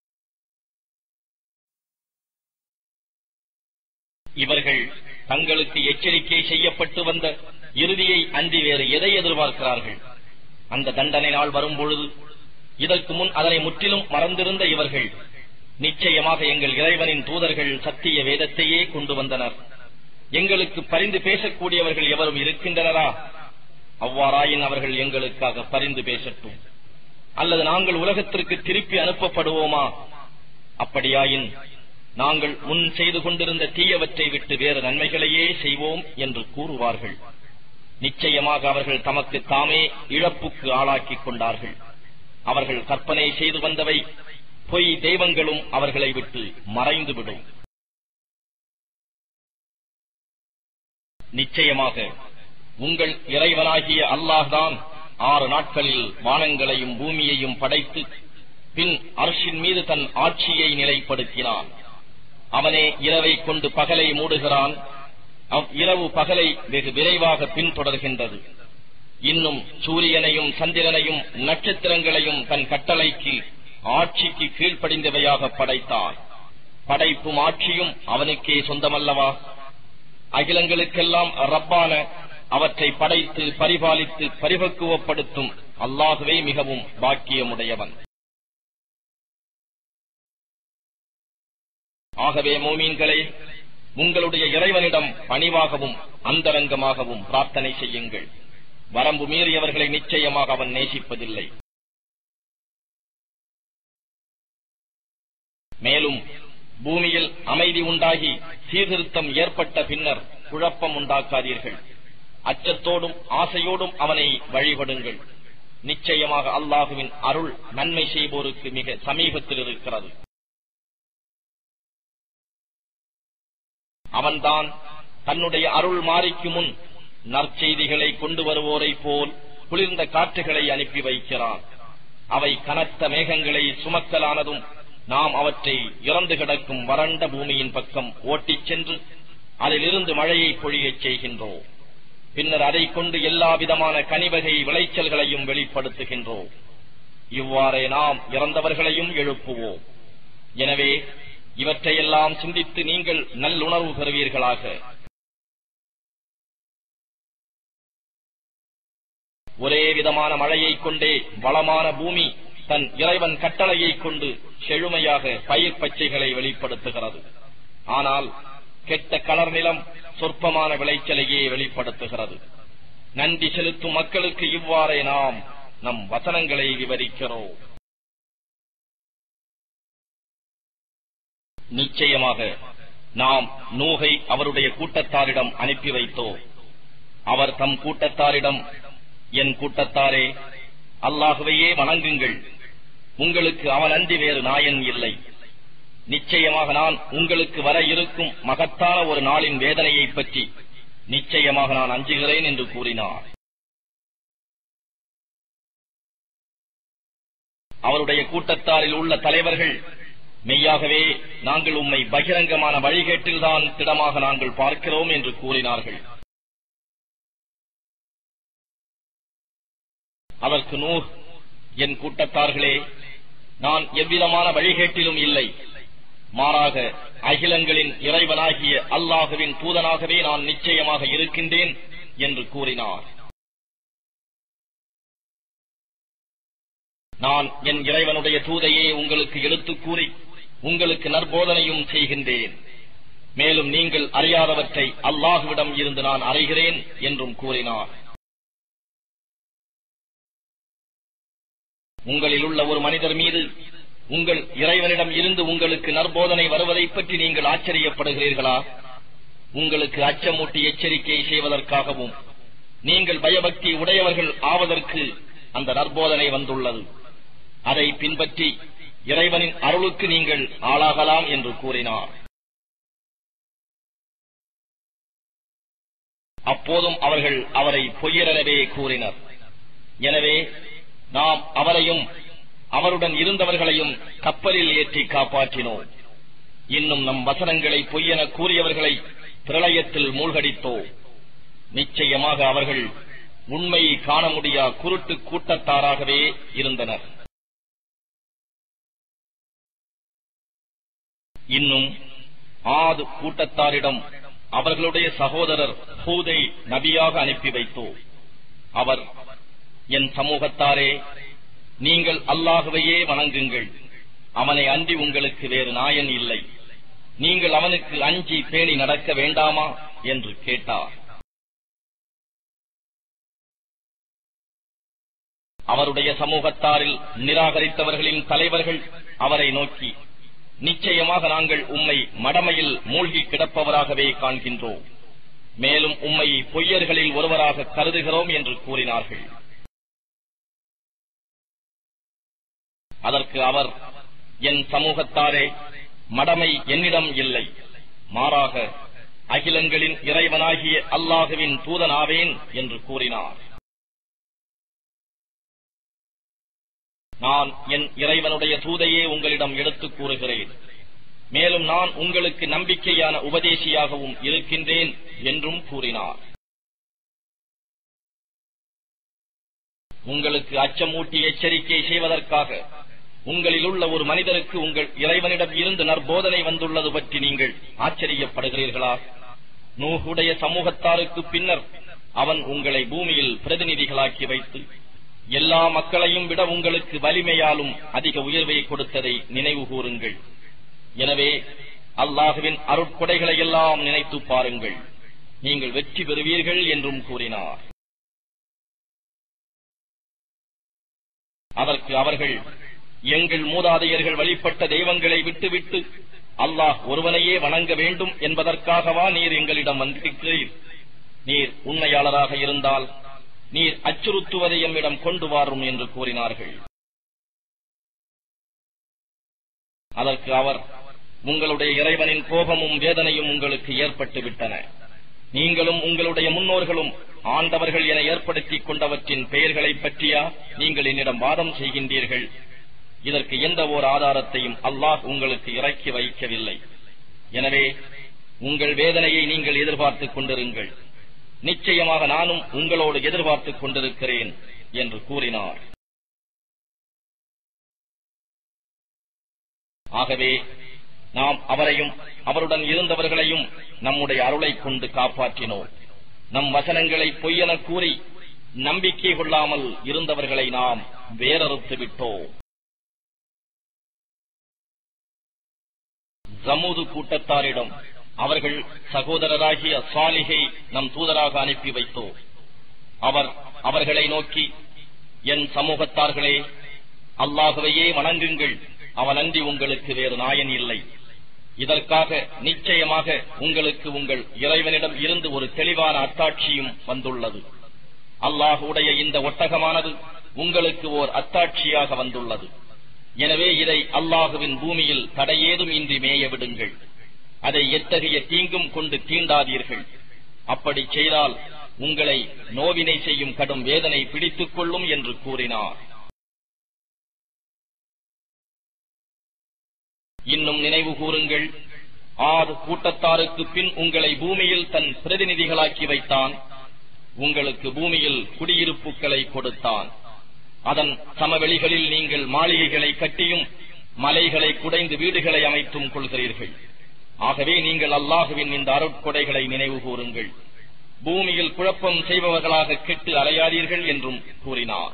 இவர்கள் தங்களுக்கு எச்சரிக்கை செய்யப்பட்டு வந்த இறுதியை அன்றி வேறு எதை எதிர்பார்க்கிறார்கள் அந்த தண்டனை நாள் வரும்பொழுது இதற்கு முன் அதனை முற்றிலும் மறந்திருந்த இவர்கள் நிச்சயமாக எங்கள் இறைவனின் தூதர்கள் சத்திய வேதத்தையே கொண்டு வந்தனர் எங்களுக்கு பரிந்து பேசக்கூடியவர்கள் எவரும் இருக்கின்றனரா அவ்வாறாயின் அவர்கள் எங்களுக்காக பரிந்து பேசட்டும் அல்லது நாங்கள் உலகத்திற்கு திருப்பி அனுப்பப்படுவோமா அப்படியாயின் நாங்கள் முன் செய்து கொண்டிருந்த தீயவற்றை விட்டு வேறு நன்மைகளையே செய்வோம் என்று கூறுவார்கள் நிச்சயமாக அவர்கள் தமக்கு தாமே இழப்புக்கு ஆளாக்கிக் கொண்டார்கள் அவர்கள் கற்பனை செய்து வந்தவை பொய் தெய்வங்களும் அவர்களை விட்டு மறைந்துவிடும் நிச்சயமாக உங்கள் இறைவனாகிய அல்லாஹ்தான் ஆறு நாட்களில் வானங்களையும் பூமியையும் படைத்து பின் அர்ஷின் மீது தன் ஆட்சியை நிலைப்படுத்தினான் அவனே இரவை கொண்டு பகலை மூடுகிறான் அவ் இரவு பகலை வெகு விரைவாக பின்தொடர்கின்றது இன்னும் சூரியனையும் சந்திரனையும் நட்சத்திரங்களையும் தன் கட்டளைக்கு ஆட்சிக்கு கீழ்ப்படிந்தவையாக படைத்தான் படைப்பும் ஆட்சியும் அவனுக்கே சொந்தமல்லவா அகிலங்களுக்கெல்லாம் ரப்பான அவற்றை படைத்து பரிபாலித்து பரிபக்குவப்படுத்தும் அல்லாகவே மிகவும் பாக்கியமுடையவன் ஆகவே மோமீன்களே உங்களுடைய இறைவனிடம் பணிவாகவும் அந்தரங்கமாகவும் பிரார்த்தனை செய்யுங்கள் வரம்பு மீறியவர்களை நிச்சயமாக அவன் நேசிப்பதில்லை மேலும் பூமியில் அமைதி உண்டாகி சீர்திருத்தம் ஏற்பட்ட பின்னர் குழப்பம் உண்டாக்காதீர்கள் அச்சத்தோடும் ஆசையோடும் அவனை வழிபடுங்கள் நிச்சயமாக அல்லாஹுவின் அருள் நன்மை செய்வோருக்கு மிக சமீபத்தில் இருக்கிறது அவன்தான் தன்னுடைய அருள் மாறிக்கு முன் நற்செய்திகளை கொண்டு வருவோரைப் போல் குளிர்ந்த காற்றுகளை அனுப்பி வைக்கிறான் அவை கனத்த மேகங்களை சுமக்கலானதும் நாம் அவற்றை இறந்து கிடக்கும் வறண்ட பூமியின் பக்கம் ஓட்டிச் சென்று அதிலிருந்து மழையை பொழியச் செய்கின்றோம் பின்னர் அதை கொண்டு எல்லா விதமான கனிவகை விளைச்சல்களையும் வெளிப்படுத்துகின்றோம் இவ்வாறே நாம் இறந்தவர்களையும் எழுப்புவோம் எனவே இவற்றையெல்லாம் சிந்தித்து நீங்கள் நல்லுணர்வு பெறுவீர்களாக ஒரே விதமான மழையைக் கொண்டே வளமான பூமி தன் இறைவன் கட்டளையைக் கொண்டு செழுமையாக பயிர் பச்சைகளை வெளிப்படுத்துகிறது ஆனால் கெட்ட கலர் நிலம் சொற்பமான விளைச்சலையே வெளிப்படுத்துகிறது நன்றி செலுத்தும் மக்களுக்கு இவ்வாறே நாம் நம் வசனங்களை விவரிக்கிறோம் நிச்சயமாக நாம் நூகை அவருடைய கூட்டத்தாரிடம் அனுப்பி வைத்தோம் அவர் தம் கூட்டத்தாரிடம் என் கூட்டத்தாரே அல்லாஹுவையே வணங்குங்கள் உங்களுக்கு அவன் அன்றி வேறு நாயன் இல்லை நிச்சயமாக நான் உங்களுக்கு வர இருக்கும் மகத்தான ஒரு நாளின் வேதனையை பற்றி நிச்சயமாக நான் அஞ்சுகிறேன் என்று கூறினார் அவருடைய கூட்டத்தாரில் உள்ள தலைவர்கள் மெய்யாகவே நாங்கள் உம்மை பகிரங்கமான வழிகேட்டில்தான் திடமாக நாங்கள் பார்க்கிறோம் என்று கூறினார்கள் அதற்கு நூர் என் கூட்டத்தார்களே நான் எவ்விதமான வழிகேட்டிலும் இல்லை மாறாக அகிலங்களின் இறைவனாகிய அல்லாஹுவின் தூதனாகவே நான் நிச்சயமாக இருக்கின்றேன் என்று கூறினார் நான் என் இறைவனுடைய தூதையே உங்களுக்கு எடுத்துக் கூறி உங்களுக்கு நற்போதனையும் செய்கின்றேன் மேலும் நீங்கள் அறியாதவற்றை அல்லாஹுவிடம் இருந்து நான் அறிகிறேன் என்றும் கூறினார் உங்களில் உள்ள ஒரு மனிதர் மீது உங்கள் இறைவனிடம் இருந்து உங்களுக்கு நற்போதனை வருவதை பற்றி நீங்கள் ஆச்சரியப்படுகிறீர்களா உங்களுக்கு அச்சமூட்டி எச்சரிக்கை செய்வதற்காகவும் நீங்கள் பயபக்தி உடையவர்கள் ஆவதற்கு அந்த நற்போதனை வந்துள்ளது அதை பின்பற்றி இறைவனின் அருளுக்கு நீங்கள் ஆளாகலாம் என்று கூறினார் அப்போதும் அவர்கள் அவரை பொய்யரெனவே கூறினர் எனவே நாம் அவரையும் அவருடன் இருந்தவர்களையும் கப்பலில் ஏற்றி காப்பாற்றினோம் இன்னும் நம் வசனங்களை பொய்யென கூறியவர்களை பிரளயத்தில் மூழ்கடித்தோ நிச்சயமாக அவர்கள் உண்மையை காண முடியா குருட்டு கூட்டத்தாராகவே இருந்தனர் இன்னும் ஆது கூட்டத்தாரிடம் அவர்களுடைய சகோதரர் ஹூதை நபியாக அனுப்பி வைத்தோ அவர் என் சமூகத்தாரே நீங்கள் அல்லாஹுவையே வணங்குங்கள் அவனை அன்றி உங்களுக்கு வேறு நாயன் இல்லை நீங்கள் அவனுக்கு அஞ்சி பேணி நடக்க வேண்டாமா என்று கேட்டார் அவருடைய சமூகத்தாரில் நிராகரித்தவர்களின் தலைவர்கள் அவரை நோக்கி நிச்சயமாக நாங்கள் உம்மை மடமையில் மூழ்கி கிடப்பவராகவே காண்கின்றோம் மேலும் உம்மை பொய்யர்களில் ஒருவராக கருதுகிறோம் என்று கூறினார்கள் அதற்கு அவர் என் சமூகத்தாரே மடமை என்னிடம் இல்லை மாறாக அகிலங்களின் இறைவனாகிய அல்லாஹுவின் தூதனாவேன் என்று கூறினார் நான் என் இறைவனுடைய தூதையே உங்களிடம் எடுத்துக் கூறுகிறேன் மேலும் நான் உங்களுக்கு நம்பிக்கையான உபதேசியாகவும் இருக்கின்றேன் என்றும் கூறினார் உங்களுக்கு அச்சமூட்டி எச்சரிக்கை செய்வதற்காக உங்களில் உள்ள ஒரு மனிதருக்கு உங்கள் இறைவனிடம் இருந்து நற்போதனை வந்துள்ளது பற்றி நீங்கள் ஆச்சரியப்படுகிறீர்களா நூகுடைய சமூகத்தாருக்கு பின்னர் அவன் உங்களை பூமியில் பிரதிநிதிகளாக்கி வைத்து எல்லா மக்களையும் விட உங்களுக்கு வலிமையாலும் அதிக உயர்வை கொடுத்ததை நினைவு கூறுங்கள் எனவே அல்லாஹுவின் அருட்கொடைகளை எல்லாம் நினைத்து பாருங்கள் நீங்கள் வெற்றி பெறுவீர்கள் என்றும் கூறினார் அதற்கு அவர்கள் எங்கள் மூதாதையர்கள் வழிபட்ட தெய்வங்களை விட்டுவிட்டு அல்லாஹ் ஒருவனையே வணங்க வேண்டும் என்பதற்காகவா நீர் எங்களிடம் வந்திருக்கிறீர் நீர் உண்மையாளராக இருந்தால் நீர் அச்சுறுத்துவதை எம்மிடம் கொண்டு வாரும் என்று கூறினார்கள் அதற்கு அவர் உங்களுடைய இறைவனின் கோபமும் வேதனையும் உங்களுக்கு ஏற்பட்டு விட்டன நீங்களும் உங்களுடைய முன்னோர்களும் ஆண்டவர்கள் என ஏற்படுத்திக் கொண்டவற்றின் பெயர்களைப் பற்றியா நீங்கள் என்னிடம் வாதம் செய்கின்றீர்கள் இதற்கு எந்த ஓர் ஆதாரத்தையும் அல்லாஹ் உங்களுக்கு இறக்கி வைக்கவில்லை எனவே உங்கள் வேதனையை நீங்கள் எதிர்பார்த்துக் கொண்டிருங்கள் நிச்சயமாக நானும் உங்களோடு எதிர்பார்த்துக் கொண்டிருக்கிறேன் என்று கூறினார் ஆகவே நாம் அவரையும் அவருடன் இருந்தவர்களையும் நம்முடைய அருளைக் கொண்டு காப்பாற்றினோம் நம் வசனங்களை பொய்யென கூறி நம்பிக்கை கொள்ளாமல் இருந்தவர்களை நாம் வேறறுத்து விட்டோம் ஜமூது கூட்டத்தாரிடம் அவர்கள் சகோதரராகிய சாலிகை நம் தூதராக அனுப்பி வைத்தோம் அவர் அவர்களை நோக்கி என் சமூகத்தார்களே அல்லாகவையே வணங்குங்கள் அவனன்றி உங்களுக்கு வேறு நாயன் இல்லை இதற்காக நிச்சயமாக உங்களுக்கு உங்கள் இறைவனிடம் இருந்து ஒரு தெளிவான அத்தாட்சியும் வந்துள்ளது அல்லாஹுடைய இந்த ஒட்டகமானது உங்களுக்கு ஓர் அத்தாட்சியாக வந்துள்ளது எனவே இதை அல்லாஹுவின் பூமியில் தடையேதும் இன்றி மேய விடுங்கள் அதை எத்தகைய தீங்கும் கொண்டு தீண்டாதீர்கள் அப்படி செய்தால் உங்களை நோவினை செய்யும் கடும் வேதனை பிடித்துக் கொள்ளும் என்று கூறினார் இன்னும் நினைவு கூறுங்கள் ஆறு கூட்டத்தாருக்கு பின் உங்களை பூமியில் தன் பிரதிநிதிகளாக்கி வைத்தான் உங்களுக்கு பூமியில் குடியிருப்புகளை கொடுத்தான் அதன் சமவெளிகளில் நீங்கள் மாளிகைகளை கட்டியும் மலைகளை குடைந்து வீடுகளை அமைத்தும் கொள்கிறீர்கள் ஆகவே நீங்கள் அல்லாஹுவின் இந்த அருட்கொடைகளை நினைவு கூறுங்கள் பூமியில் குழப்பம் செய்பவர்களாக கெட்டு அலையாதீர்கள் என்றும் கூறினார்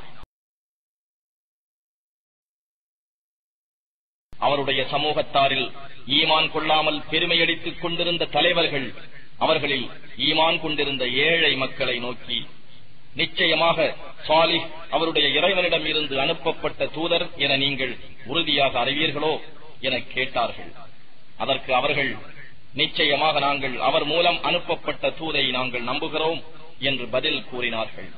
அவருடைய சமூகத்தாரில் ஈமான் கொள்ளாமல் பெருமையடித்துக் கொண்டிருந்த தலைவர்கள் அவர்களில் ஈமான் கொண்டிருந்த ஏழை மக்களை நோக்கி நிச்சயமாக சாலிஹ் அவருடைய இறைவனிடம் இருந்து அனுப்பப்பட்ட தூதர் என நீங்கள் உறுதியாக அறிவீர்களோ என கேட்டார்கள் அதற்கு அவர்கள் நிச்சயமாக நாங்கள் அவர் மூலம் அனுப்பப்பட்ட தூதை நாங்கள் நம்புகிறோம் என்று பதில் கூறினார்கள்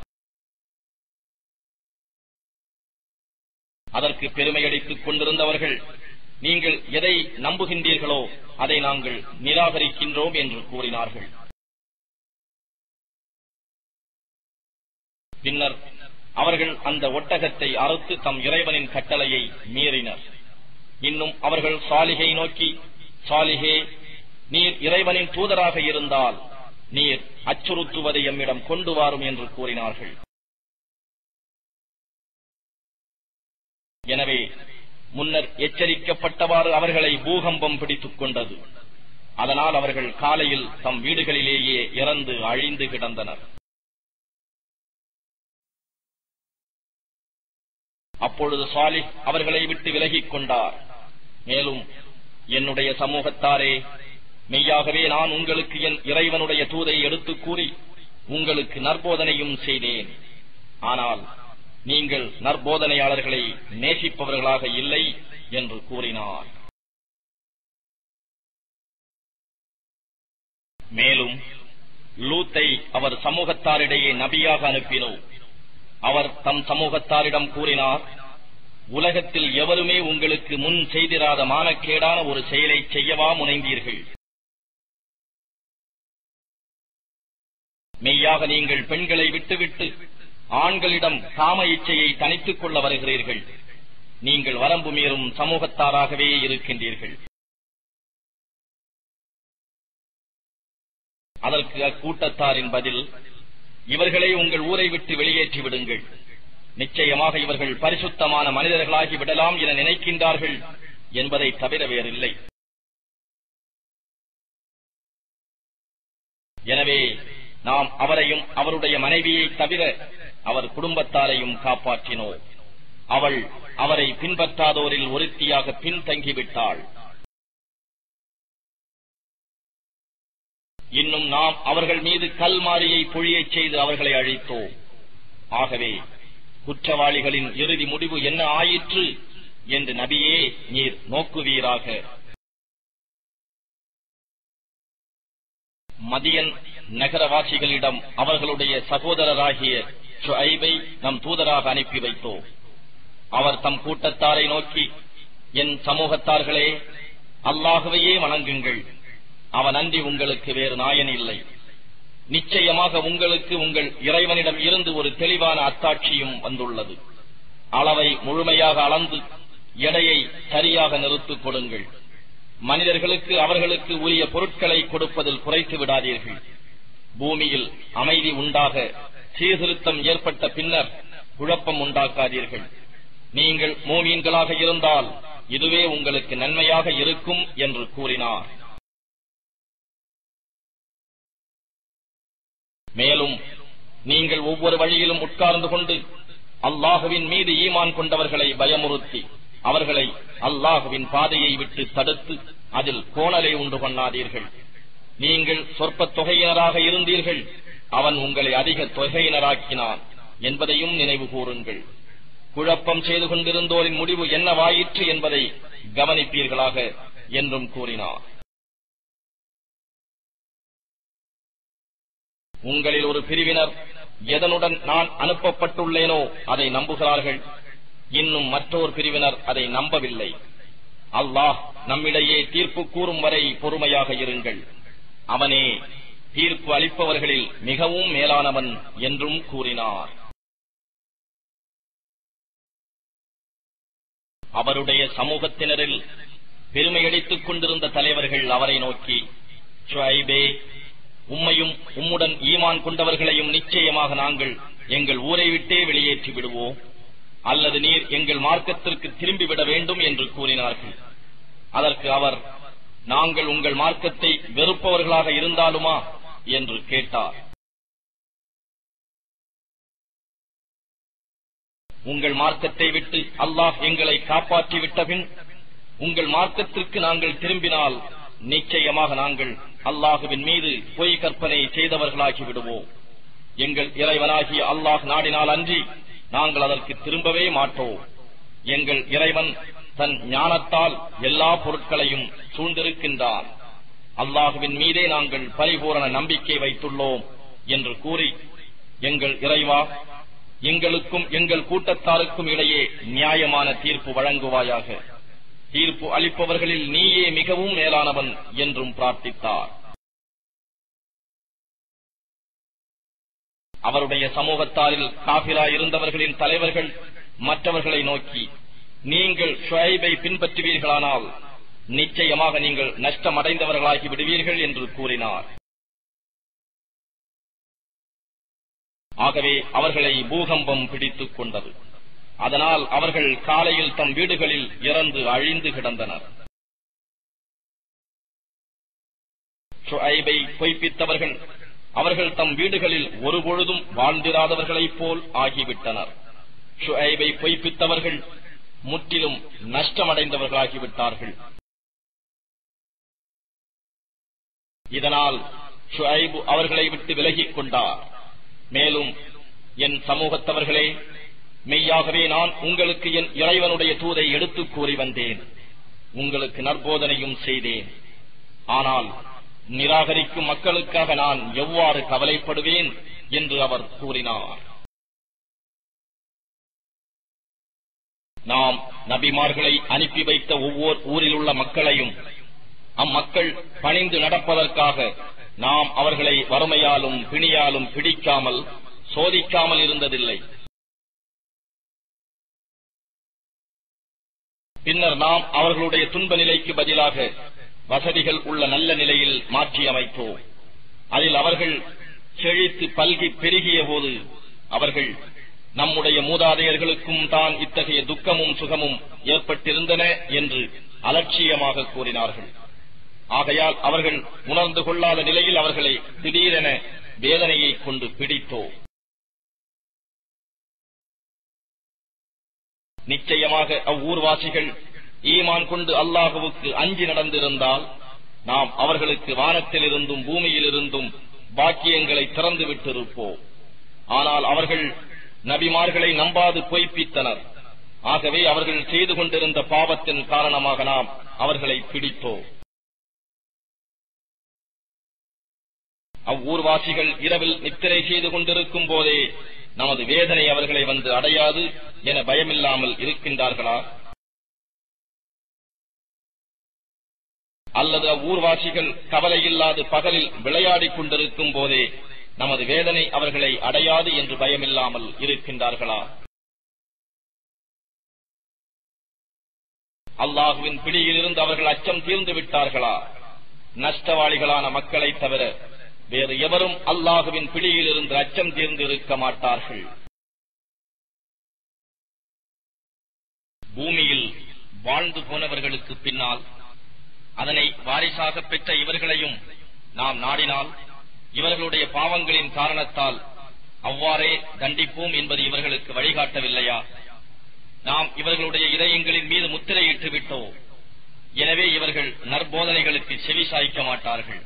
அதற்கு பெருமையடித்துக் கொண்டிருந்தவர்கள் நீங்கள் எதை நம்புகின்றீர்களோ அதை நாங்கள் நிராகரிக்கின்றோம் என்று கூறினார்கள் பின்னர் அவர்கள் அந்த ஒட்டகத்தை அறுத்து தம் இறைவனின் கட்டளையை மீறினர் இன்னும் அவர்கள் சாலிகை நோக்கி சாலிகே நீர் இறைவனின் தூதராக இருந்தால் நீர் அச்சுறுத்துவதை எம்மிடம் கொண்டு வாரும் என்று கூறினார்கள் எனவே முன்னர் எச்சரிக்கப்பட்டவாறு அவர்களை பூகம்பம் பிடித்துக் கொண்டது அதனால் அவர்கள் காலையில் தம் வீடுகளிலேயே இறந்து அழிந்து கிடந்தனர் அப்பொழுது சாலிஹ் அவர்களை விட்டு விலகிக் கொண்டார் மேலும் என்னுடைய சமூகத்தாரே மெய்யாகவே நான் உங்களுக்கு என் இறைவனுடைய தூதை எடுத்துக் கூறி உங்களுக்கு நற்போதனையும் செய்தேன் ஆனால் நீங்கள் நற்போதனையாளர்களை நேசிப்பவர்களாக இல்லை என்று கூறினார் மேலும் லூத்தை அவர் சமூகத்தாரிடையே நபியாக அனுப்பினோம் அவர் தம் சமூகத்தாரிடம் கூறினார் உலகத்தில் எவருமே உங்களுக்கு முன் செய்திராத மானக்கேடான ஒரு செயலை செய்யவா முனைந்தீர்கள் மெய்யாக நீங்கள் பெண்களை விட்டுவிட்டு ஆண்களிடம் காம இச்சையை தனித்துக் கொள்ள வருகிறீர்கள் நீங்கள் வரம்பு மீறும் சமூகத்தாராகவே இருக்கின்றீர்கள் அதற்கு அக்கூட்டத்தாரின் பதில் இவர்களை உங்கள் ஊரை விட்டு வெளியேற்றி விடுங்கள் நிச்சயமாக இவர்கள் பரிசுத்தமான மனிதர்களாகி விடலாம் என நினைக்கின்றார்கள் என்பதை தவிர வேறில்லை எனவே நாம் அவரையும் அவருடைய மனைவியை தவிர அவர் குடும்பத்தாரையும் காப்பாற்றினோம் அவள் அவரை பின்பற்றாதோரில் ஒருத்தியாக பின்தங்கிவிட்டாள் இன்னும் நாம் அவர்கள் மீது கல்மாரியை பொழியச் செய்து அவர்களை அழித்தோம் ஆகவே குற்றவாளிகளின் இறுதி முடிவு என்ன ஆயிற்று என்று நபியே நீர் நோக்குவீராக மதியன் நகரவாசிகளிடம் அவர்களுடைய சகோதரராகிய ஷுஐபை நம் தூதராக அனுப்பி வைத்தோம் அவர் தம் கூட்டத்தாரை நோக்கி என் சமூகத்தார்களே அல்லாகவையே வணங்குங்கள் அவன் அன்றி உங்களுக்கு வேறு நாயன் இல்லை நிச்சயமாக உங்களுக்கு உங்கள் இறைவனிடம் இருந்து ஒரு தெளிவான அத்தாட்சியும் வந்துள்ளது அளவை முழுமையாக அளந்து எடையை சரியாக நிறுத்திக் கொடுங்கள் மனிதர்களுக்கு அவர்களுக்கு உரிய பொருட்களை கொடுப்பதில் குறைத்து விடாதீர்கள் பூமியில் அமைதி உண்டாக சீர்திருத்தம் ஏற்பட்ட பின்னர் குழப்பம் உண்டாக்காதீர்கள் நீங்கள் மூமீன்களாக இருந்தால் இதுவே உங்களுக்கு நன்மையாக இருக்கும் என்று கூறினார் மேலும் நீங்கள் ஒவ்வொரு வழியிலும் உட்கார்ந்து கொண்டு அல்லாஹுவின் மீது ஈமான் கொண்டவர்களை பயமுறுத்தி அவர்களை அல்லாஹுவின் பாதையை விட்டு தடுத்து அதில் கோணலை உண்டு பண்ணாதீர்கள் நீங்கள் சொற்ப தொகையினராக இருந்தீர்கள் அவன் உங்களை அதிக தொகையினராக்கினான் என்பதையும் நினைவு கூறுங்கள் குழப்பம் செய்து கொண்டிருந்தோரின் முடிவு என்னவாயிற்று என்பதை கவனிப்பீர்களாக என்றும் கூறினார் உங்களில் ஒரு பிரிவினர் எதனுடன் நான் அனுப்பப்பட்டுள்ளேனோ அதை நம்புகிறார்கள் இன்னும் மற்றொரு பிரிவினர் அதை நம்பவில்லை அல்லாஹ் நம்மிடையே தீர்ப்பு கூறும் வரை பொறுமையாக இருங்கள் அவனே தீர்ப்பு அளிப்பவர்களில் மிகவும் மேலானவன் என்றும் கூறினார் அவருடைய சமூகத்தினரில் பெருமையடித்துக் கொண்டிருந்த தலைவர்கள் அவரை நோக்கி ஷுஐபே உம்மையும் உம்முடன் ஈமான் கொண்டவர்களையும் நிச்சயமாக நாங்கள் எங்கள் ஊரை விட்டே வெளியேற்றி விடுவோம் அல்லது நீர் எங்கள் மார்க்கத்திற்கு திரும்பிவிட வேண்டும் என்று கூறினார்கள் அதற்கு அவர் நாங்கள் உங்கள் மார்க்கத்தை வெறுப்பவர்களாக இருந்தாலுமா என்று கேட்டார் உங்கள் மார்க்கத்தை விட்டு அல்லாஹ் எங்களை காப்பாற்றி விட்டபின் உங்கள் மார்க்கத்திற்கு நாங்கள் திரும்பினால் நிச்சயமாக நாங்கள் அல்லாஹுவின் மீது பொய் கற்பனை செய்தவர்களாகி விடுவோம் எங்கள் இறைவனாகிய அல்லாஹ் நாடினால் அன்றி நாங்கள் அதற்கு திரும்பவே மாட்டோம் எங்கள் இறைவன் தன் ஞானத்தால் எல்லா பொருட்களையும் சூழ்ந்திருக்கின்றான் அல்லாஹுவின் மீதே நாங்கள் பரிபூரண நம்பிக்கை வைத்துள்ளோம் என்று கூறி எங்கள் இறைவா எங்களுக்கும் எங்கள் கூட்டத்தாருக்கும் இடையே நியாயமான தீர்ப்பு வழங்குவாயாக தீர்ப்பு அளிப்பவர்களில் நீயே மிகவும் மேலானவன் என்றும் பிரார்த்தித்தார் அவருடைய சமூகத்தாரில் காபிலா இருந்தவர்களின் தலைவர்கள் மற்றவர்களை நோக்கி நீங்கள் ஷுஐபை பின்பற்றுவீர்களானால் நிச்சயமாக நீங்கள் நஷ்டமடைந்தவர்களாகி விடுவீர்கள் என்று கூறினார் ஆகவே அவர்களை பூகம்பம் பிடித்துக் கொண்டது அதனால் அவர்கள் காலையில் தம் வீடுகளில் இறந்து அழிந்து கிடந்தனர் ஷுஐபை பொய்ப்பித்தவர்கள் அவர்கள் தம் வீடுகளில் ஒருபொழுதும் வாழ்ந்திராதவர்களைப் போல் ஆகிவிட்டனர் ஷுஐபை பொய்ப்பித்தவர்கள் முற்றிலும் நஷ்டமடைந்தவர்களாகிவிட்டார்கள் இதனால் ஷுஐபு அவர்களை விட்டு விலகிக் கொண்டார் மேலும் என் சமூகத்தவர்களே மெய்யாகவே நான் உங்களுக்கு என் இறைவனுடைய தூதை எடுத்துக் கூறி வந்தேன் உங்களுக்கு நற்போதனையும் செய்தேன் ஆனால் நிராகரிக்கும் மக்களுக்காக நான் எவ்வாறு கவலைப்படுவேன் என்று அவர் கூறினார் நாம் நபிமார்களை அனுப்பி வைத்த ஒவ்வொரு ஊரில் உள்ள மக்களையும் அம்மக்கள் பணிந்து நடப்பதற்காக நாம் அவர்களை வறுமையாலும் பிணியாலும் பிடிக்காமல் சோதிக்காமல் இருந்ததில்லை பின்னர் நாம் அவர்களுடைய துன்ப நிலைக்கு பதிலாக வசதிகள் உள்ள நல்ல நிலையில் மாற்றி அமைத்தோம் அதில் அவர்கள் செழித்து பல்கி பெருகிய போது அவர்கள் நம்முடைய மூதாதையர்களுக்கும் தான் இத்தகைய துக்கமும் சுகமும் ஏற்பட்டிருந்தன என்று அலட்சியமாக கூறினார்கள் ஆகையால் அவர்கள் உணர்ந்து கொள்ளாத நிலையில் அவர்களை திடீரென வேதனையை கொண்டு பிடித்தோ நிச்சயமாக அவ்வூர்வாசிகள் ஈமான் கொண்டு அல்லாஹுவுக்கு அஞ்சி நடந்திருந்தால் நாம் அவர்களுக்கு வானத்திலிருந்தும் பூமியிலிருந்தும் பாக்கியங்களை திறந்து விட்டிருப்போம் ஆனால் அவர்கள் நபிமார்களை நம்பாது பொய்ப்பித்தனர் ஆகவே அவர்கள் செய்து கொண்டிருந்த பாவத்தின் காரணமாக நாம் அவர்களை பிடித்தோம் அவ்வூர்வாசிகள் இரவில் நித்திரை செய்து கொண்டிருக்கும் போதே நமது வேதனை அவர்களை வந்து அடையாது என பயமில்லாமல் இருக்கின்றார்களா அல்லது அவ்வூர்வாசிகள் கவலையில்லாது பகலில் விளையாடிக் கொண்டிருக்கும் போதே நமது வேதனை அவர்களை அடையாது என்று பயமில்லாமல் இருக்கின்றார்களா அல்லாஹுவின் பிடியிலிருந்து அவர்கள் அச்சம் தீர்ந்து விட்டார்களா நஷ்டவாளிகளான மக்களைத் தவிர வேறு எவரும் அல்லாஹுவின் பிடியிலிருந்து அச்சம் தீர்ந்து இருக்க மாட்டார்கள் பூமியில் வாழ்ந்து போனவர்களுக்கு பின்னால் அதனை வாரிசாக பெற்ற இவர்களையும் நாம் நாடினால் இவர்களுடைய பாவங்களின் காரணத்தால் அவ்வாறே தண்டிப்போம் என்பது இவர்களுக்கு வழிகாட்டவில்லையா நாம் இவர்களுடைய இதயங்களின் மீது முத்திரையிட்டு விட்டோம் எனவே இவர்கள் நற்போதனைகளுக்கு செவி சாய்க்க மாட்டார்கள்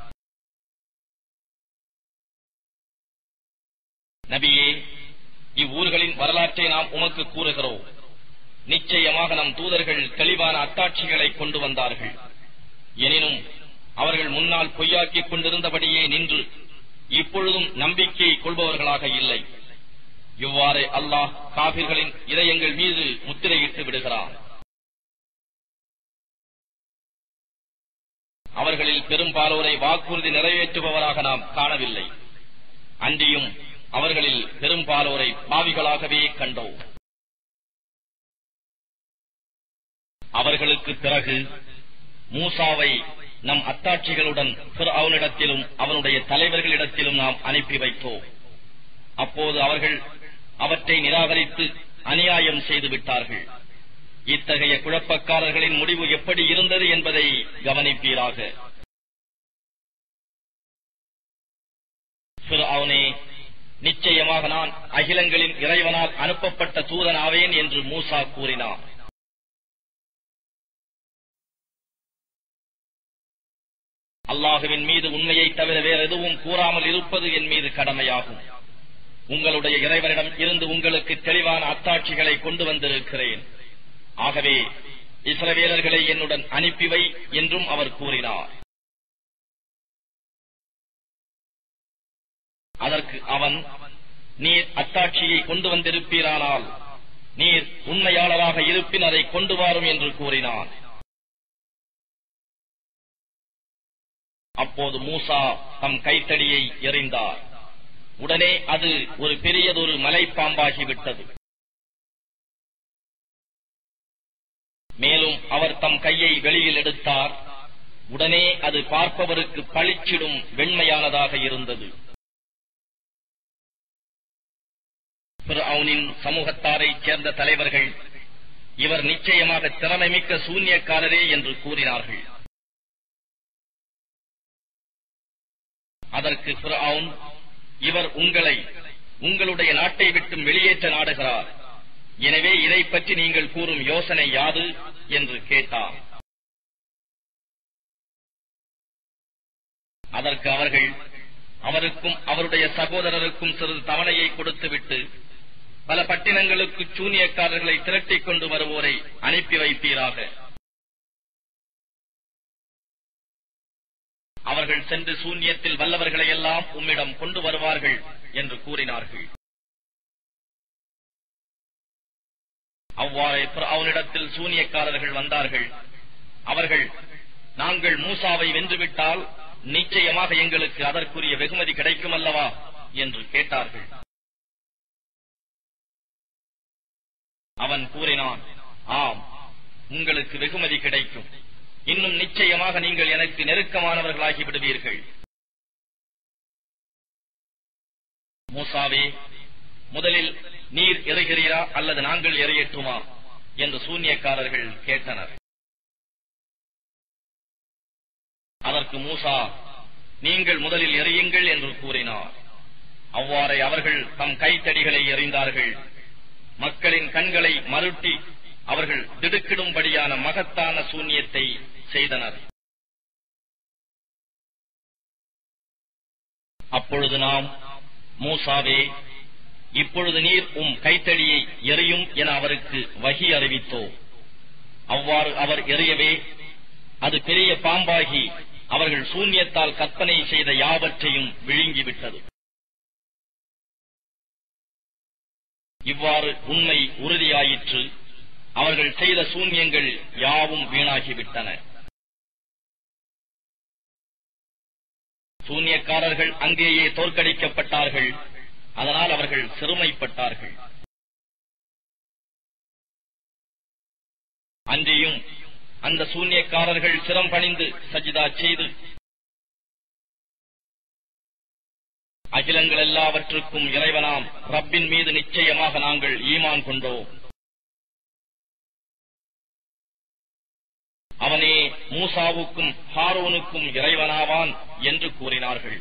நபியே இவ்வூர்களின் வரலாற்றை நாம் உமக்கு கூறுகிறோம் நிச்சயமாக நம் தூதர்கள் தெளிவான அத்தாட்சிகளை கொண்டு வந்தார்கள் எனினும் அவர்கள் முன்னால் பொய்யாக்கிக் கொண்டிருந்தபடியே நின்று இப்பொழுதும் நம்பிக்கை கொள்பவர்களாக இல்லை இவ்வாறு அல்லாஹ் காபிர்களின் இதயங்கள் மீது முத்திரையிட்டு விடுகிறான் அவர்களில் பெரும்பாலோரை வாக்குறுதி நிறைவேற்றுபவராக நாம் காணவில்லை அன்றியும் அவர்களில் பெரும்பாலோரை பாவிகளாகவே கண்டோம் அவர்களுக்கு பிறகு மூசாவை நம் அத்தாட்சிகளுடன் அவனிடத்திலும் அவனுடைய தலைவர்களிடத்திலும் நாம் அனுப்பி வைத்தோம் அப்போது அவர்கள் அவற்றை நிராகரித்து அநியாயம் செய்து விட்டார்கள் இத்தகைய குழப்பக்காரர்களின் முடிவு எப்படி இருந்தது என்பதை கவனிப்பீராக அவனே நிச்சயமாக நான் அகிலங்களின் இறைவனால் அனுப்பப்பட்ட தூதனாவேன் என்று மூசா கூறினான் அல்லாஹுவின் மீது உண்மையை தவிர வேற எதுவும் கூறாமல் இருப்பது என் மீது கடமையாகும் உங்களுடைய இறைவனிடம் இருந்து உங்களுக்கு தெளிவான அத்தாட்சிகளை கொண்டு வந்திருக்கிறேன் ஆகவே இஸ்ரவேலர்களை என்னுடன் அனுப்பி வை என்றும் அவர் கூறினார் அதற்கு அவன் நீர் அத்தாட்சியை கொண்டு வந்திருப்பீரானால் நீர் உண்மையாளராக இருப்பின் அதை கொண்டு வாரும் என்று கூறினான் அப்போது மூசா தம் கைத்தடியை எறிந்தார் உடனே அது ஒரு பெரியதொரு மலைப்பாம்பாகிவிட்டது மேலும் அவர் தம் கையை வெளியில் எடுத்தார் உடனே அது பார்ப்பவருக்கு பளிச்சிடும் வெண்மையானதாக இருந்தது அவனின் சமூகத்தாரைச் சேர்ந்த தலைவர்கள் இவர் நிச்சயமாக திறமைமிக்க சூன்யக்காரரே என்று கூறினார்கள் அதற்கு ஃபிரவுன் இவர் உங்களை உங்களுடைய நாட்டை விட்டும் வெளியேற்ற நாடுகிறார் எனவே இதை பற்றி நீங்கள் கூறும் யோசனை யாது என்று கேட்டார் அதற்கு அவர்கள் அவருக்கும் அவருடைய சகோதரருக்கும் சிறிது தவணையை கொடுத்துவிட்டு பல பட்டினங்களுக்கு சூனியக்காரர்களை திரட்டிக் கொண்டு வருவோரை அனுப்பி வைப்பீராக அவர்கள் சென்று சூன்யத்தில் வல்லவர்களை எல்லாம் உம்மிடம் கொண்டு வருவார்கள் என்று கூறினார்கள் அவ்வாறே அவனிடத்தில் சூனியக்காரர்கள் வந்தார்கள் அவர்கள் நாங்கள் மூசாவை வென்றுவிட்டால் நிச்சயமாக எங்களுக்கு அதற்குரிய வெகுமதி கிடைக்கும் அல்லவா என்று கேட்டார்கள் அவன் கூறினான் ஆம் உங்களுக்கு வெகுமதி கிடைக்கும் இன்னும் நிச்சயமாக நீங்கள் எனக்கு நெருக்கமானவர்களாகி விடுவீர்கள் மூசாவே முதலில் நீர் எறிகிறீரா அல்லது நாங்கள் எறியட்டுமா என்று சூன்யக்காரர்கள் கேட்டனர் அதற்கு மூசா நீங்கள் முதலில் எறியுங்கள் என்று கூறினார் அவ்வாறே அவர்கள் தம் கைத்தடிகளை எறிந்தார்கள் மக்களின் கண்களை மருட்டி அவர்கள் திடுக்கிடும்படியான மகத்தான சூன்யத்தை செய்தனர் அப்பொழுது நாம் மூசாவே இப்பொழுது நீர் உம் கைத்தடியை எறியும் என அவருக்கு வகி அறிவித்தோ அவ்வாறு அவர் எறியவே அது பெரிய பாம்பாகி அவர்கள் சூன்யத்தால் கற்பனை செய்த யாவற்றையும் விழுங்கிவிட்டது இவ்வாறு உண்மை உறுதியாயிற்று அவர்கள் செய்த சூன்யங்கள் யாவும் வீணாகிவிட்டன சூன்யக்காரர்கள் அங்கேயே தோற்கடிக்கப்பட்டார்கள் அதனால் அவர்கள் சிறுமைப்பட்டார்கள் அன்றியும் அந்த சூன்யக்காரர்கள் சிரம் பணிந்து சஜிதா செய்து அகிலங்கள் எல்லாவற்றுக்கும் இறைவனாம் ரப்பின் மீது நிச்சயமாக நாங்கள் ஈமான் கொண்டோம் அவனே மூசாவுக்கும் ஹாரோனுக்கும் இறைவனாவான் என்று கூறினார்கள்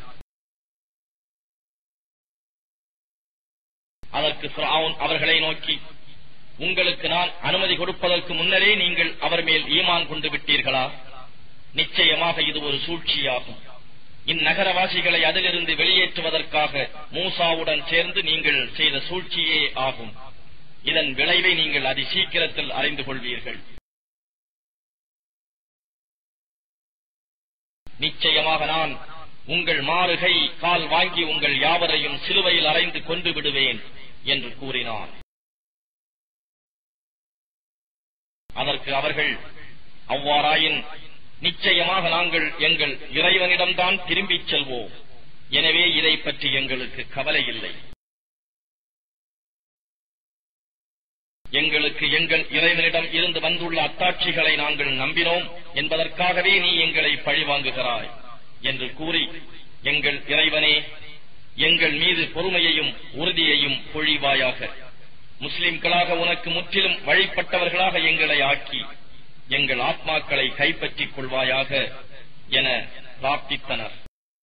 அதற்கு ஃபிரௌன் அவர்களை நோக்கி உங்களுக்கு நான் அனுமதி கொடுப்பதற்கு முன்னரே நீங்கள் அவர் மேல் ஈமான் கொண்டு விட்டீர்களா நிச்சயமாக இது ஒரு சூழ்ச்சியாகும் இந்நகரவாசிகளை அதிலிருந்து வெளியேற்றுவதற்காக மூசாவுடன் சேர்ந்து நீங்கள் செய்த சூழ்ச்சியே ஆகும் இதன் விளைவை நீங்கள் அதி சீக்கிரத்தில் அறிந்து கொள்வீர்கள் நிச்சயமாக நான் உங்கள் மாறுகை கால் வாங்கி உங்கள் யாவரையும் சிலுவையில் அறைந்து கொண்டு விடுவேன் என்று கூறினான் அதற்கு அவர்கள் அவ்வாறாயின் நிச்சயமாக நாங்கள் எங்கள் இறைவனிடம்தான் திரும்பிச் செல்வோம் எனவே இதை பற்றி எங்களுக்கு கவலை இல்லை எங்களுக்கு எங்கள் இறைவனிடம் இருந்து வந்துள்ள அத்தாட்சிகளை நாங்கள் நம்பினோம் என்பதற்காகவே நீ எங்களை பழிவாங்குகிறாய் என்று கூறி எங்கள் இறைவனே எங்கள் மீது பொறுமையையும் உறுதியையும் பொழிவாயாக முஸ்லிம்களாக உனக்கு முற்றிலும் வழிபட்டவர்களாக எங்களை ஆக்கி எங்கள் ஆத்மாக்களை கைப்பற்றிக் கொள்வாயாக என பிரார்த்தித்தனர்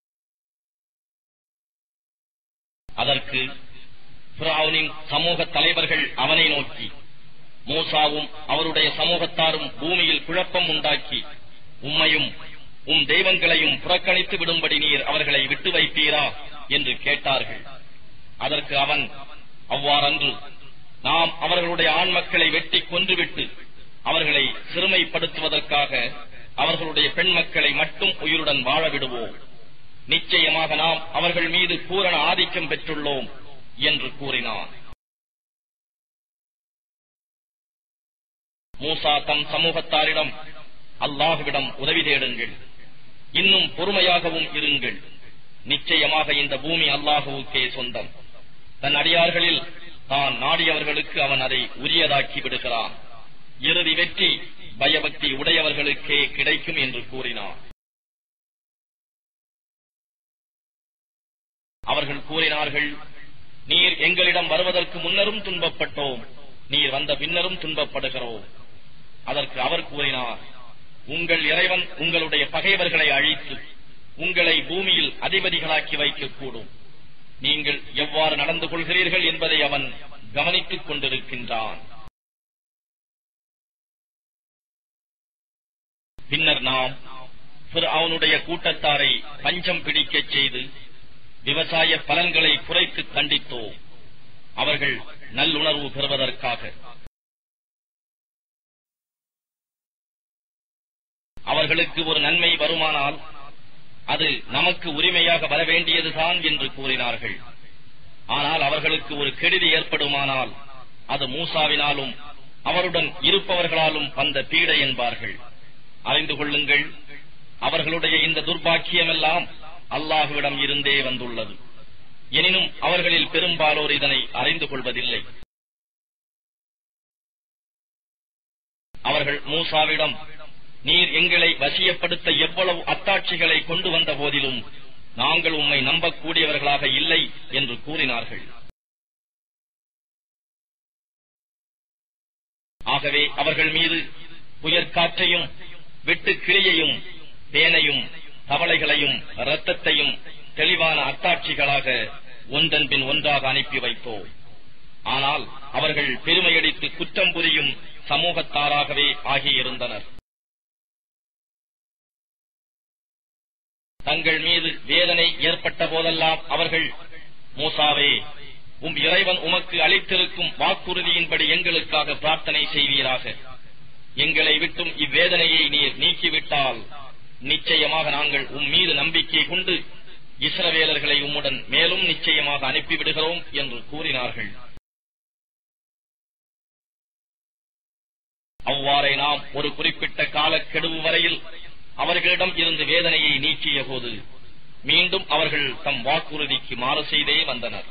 அதற்கு பிராவுனின் சமூக தலைவர்கள் அவனை நோக்கி மூசாவும் அவருடைய சமூகத்தாரும் பூமியில் குழப்பம் உண்டாக்கி உம்மையும் உம் தெய்வங்களையும் புறக்கணித்து விடும்படி நீர் அவர்களை விட்டு வைப்பீரா என்று கேட்டார்கள் அதற்கு அவன் அவ்வாறன்று நாம் அவர்களுடைய ஆண் மக்களை வெட்டி கொன்றுவிட்டு அவர்களை சிறுமைப்படுத்துவதற்காக அவர்களுடைய பெண் மக்களை மட்டும் உயிருடன் வாழ விடுவோம் நிச்சயமாக நாம் அவர்கள் மீது பூரண ஆதிக்கம் பெற்றுள்ளோம் என்று கூறினான் மூசா தம் சமூகத்தாரிடம் அல்லாஹுவிடம் உதவி தேடுங்கள் இன்னும் பொறுமையாகவும் இருங்கள் நிச்சயமாக இந்த பூமி அல்லாஹுவுக்கே சொந்தம் தன் அடியார்களில் தான் நாடியவர்களுக்கு அவன் அதை உரியதாக்கி விடுகிறான் இறுதி வெற்றி பயபக்தி உடையவர்களுக்கே கிடைக்கும் என்று கூறினார் அவர்கள் கூறினார்கள் நீர் எங்களிடம் வருவதற்கு முன்னரும் துன்பப்பட்டோம் நீர் வந்த பின்னரும் துன்பப்படுகிறோம் அதற்கு அவர் கூறினார் உங்கள் இறைவன் உங்களுடைய பகைவர்களை அழித்து உங்களை பூமியில் அதிபதிகளாக்கி வைக்கக்கூடும் நீங்கள் எவ்வாறு நடந்து கொள்கிறீர்கள் என்பதை அவன் கவனித்துக் கொண்டிருக்கின்றான் பின்னர் நாம் அவனுடைய கூட்டத்தாரை பஞ்சம் பிடிக்கச் செய்து விவசாய பலன்களை குறைத்து கண்டித்தோம் அவர்கள் நல்லுணர்வு பெறுவதற்காக அவர்களுக்கு ஒரு நன்மை வருமானால் அது நமக்கு உரிமையாக வர வேண்டியதுதான் என்று கூறினார்கள் ஆனால் அவர்களுக்கு ஒரு கெடுதி ஏற்படுமானால் அது மூசாவினாலும் அவருடன் இருப்பவர்களாலும் வந்த பீடை என்பார்கள் அறிந்து கொள்ளுங்கள் அவர்களுடைய இந்த துர்பாக்கியமெல்லாம் அல்லாஹுவிடம் இருந்தே வந்துள்ளது எனினும் அவர்களில் பெரும்பாலோர் இதனை அறிந்து கொள்வதில்லை அவர்கள் மூசாவிடம் நீர் எங்களை வசியப்படுத்த எவ்வளவு அத்தாட்சிகளை கொண்டு வந்த போதிலும் நாங்கள் உம்மை நம்பக்கூடியவர்களாக இல்லை என்று கூறினார்கள் ஆகவே அவர்கள் மீது புயற்காற்றையும் வெட்டு கிளியையும் தேனையும் தவளைகளையும் இரத்தத்தையும் தெளிவான அத்தாட்சிகளாக ஒன்றன் பின் ஒன்றாக அனுப்பி வைத்தோம் ஆனால் அவர்கள் பெருமையடித்து குற்றம் புரியும் சமூகத்தாராகவே ஆகியிருந்தனர் தங்கள் மீது வேதனை ஏற்பட்ட போதெல்லாம் அவர்கள் மூசாவே உம் இறைவன் உமக்கு அளித்திருக்கும் வாக்குறுதியின்படி எங்களுக்காக பிரார்த்தனை செய்வீராக எங்களை விட்டும் இவ்வேதனையை நீர் நீக்கிவிட்டால் நிச்சயமாக நாங்கள் உம் மீது நம்பிக்கை கொண்டு இஸ்ரவேலர்களை உம்முடன் மேலும் நிச்சயமாக அனுப்பிவிடுகிறோம் என்று கூறினார்கள் அவ்வாறே நாம் ஒரு குறிப்பிட்ட காலக்கெடுவு வரையில் அவர்களிடம் இருந்து வேதனையை நீக்கிய போது மீண்டும் அவர்கள் தம் வாக்குறுதிக்கு மாறு செய்தே வந்தனர்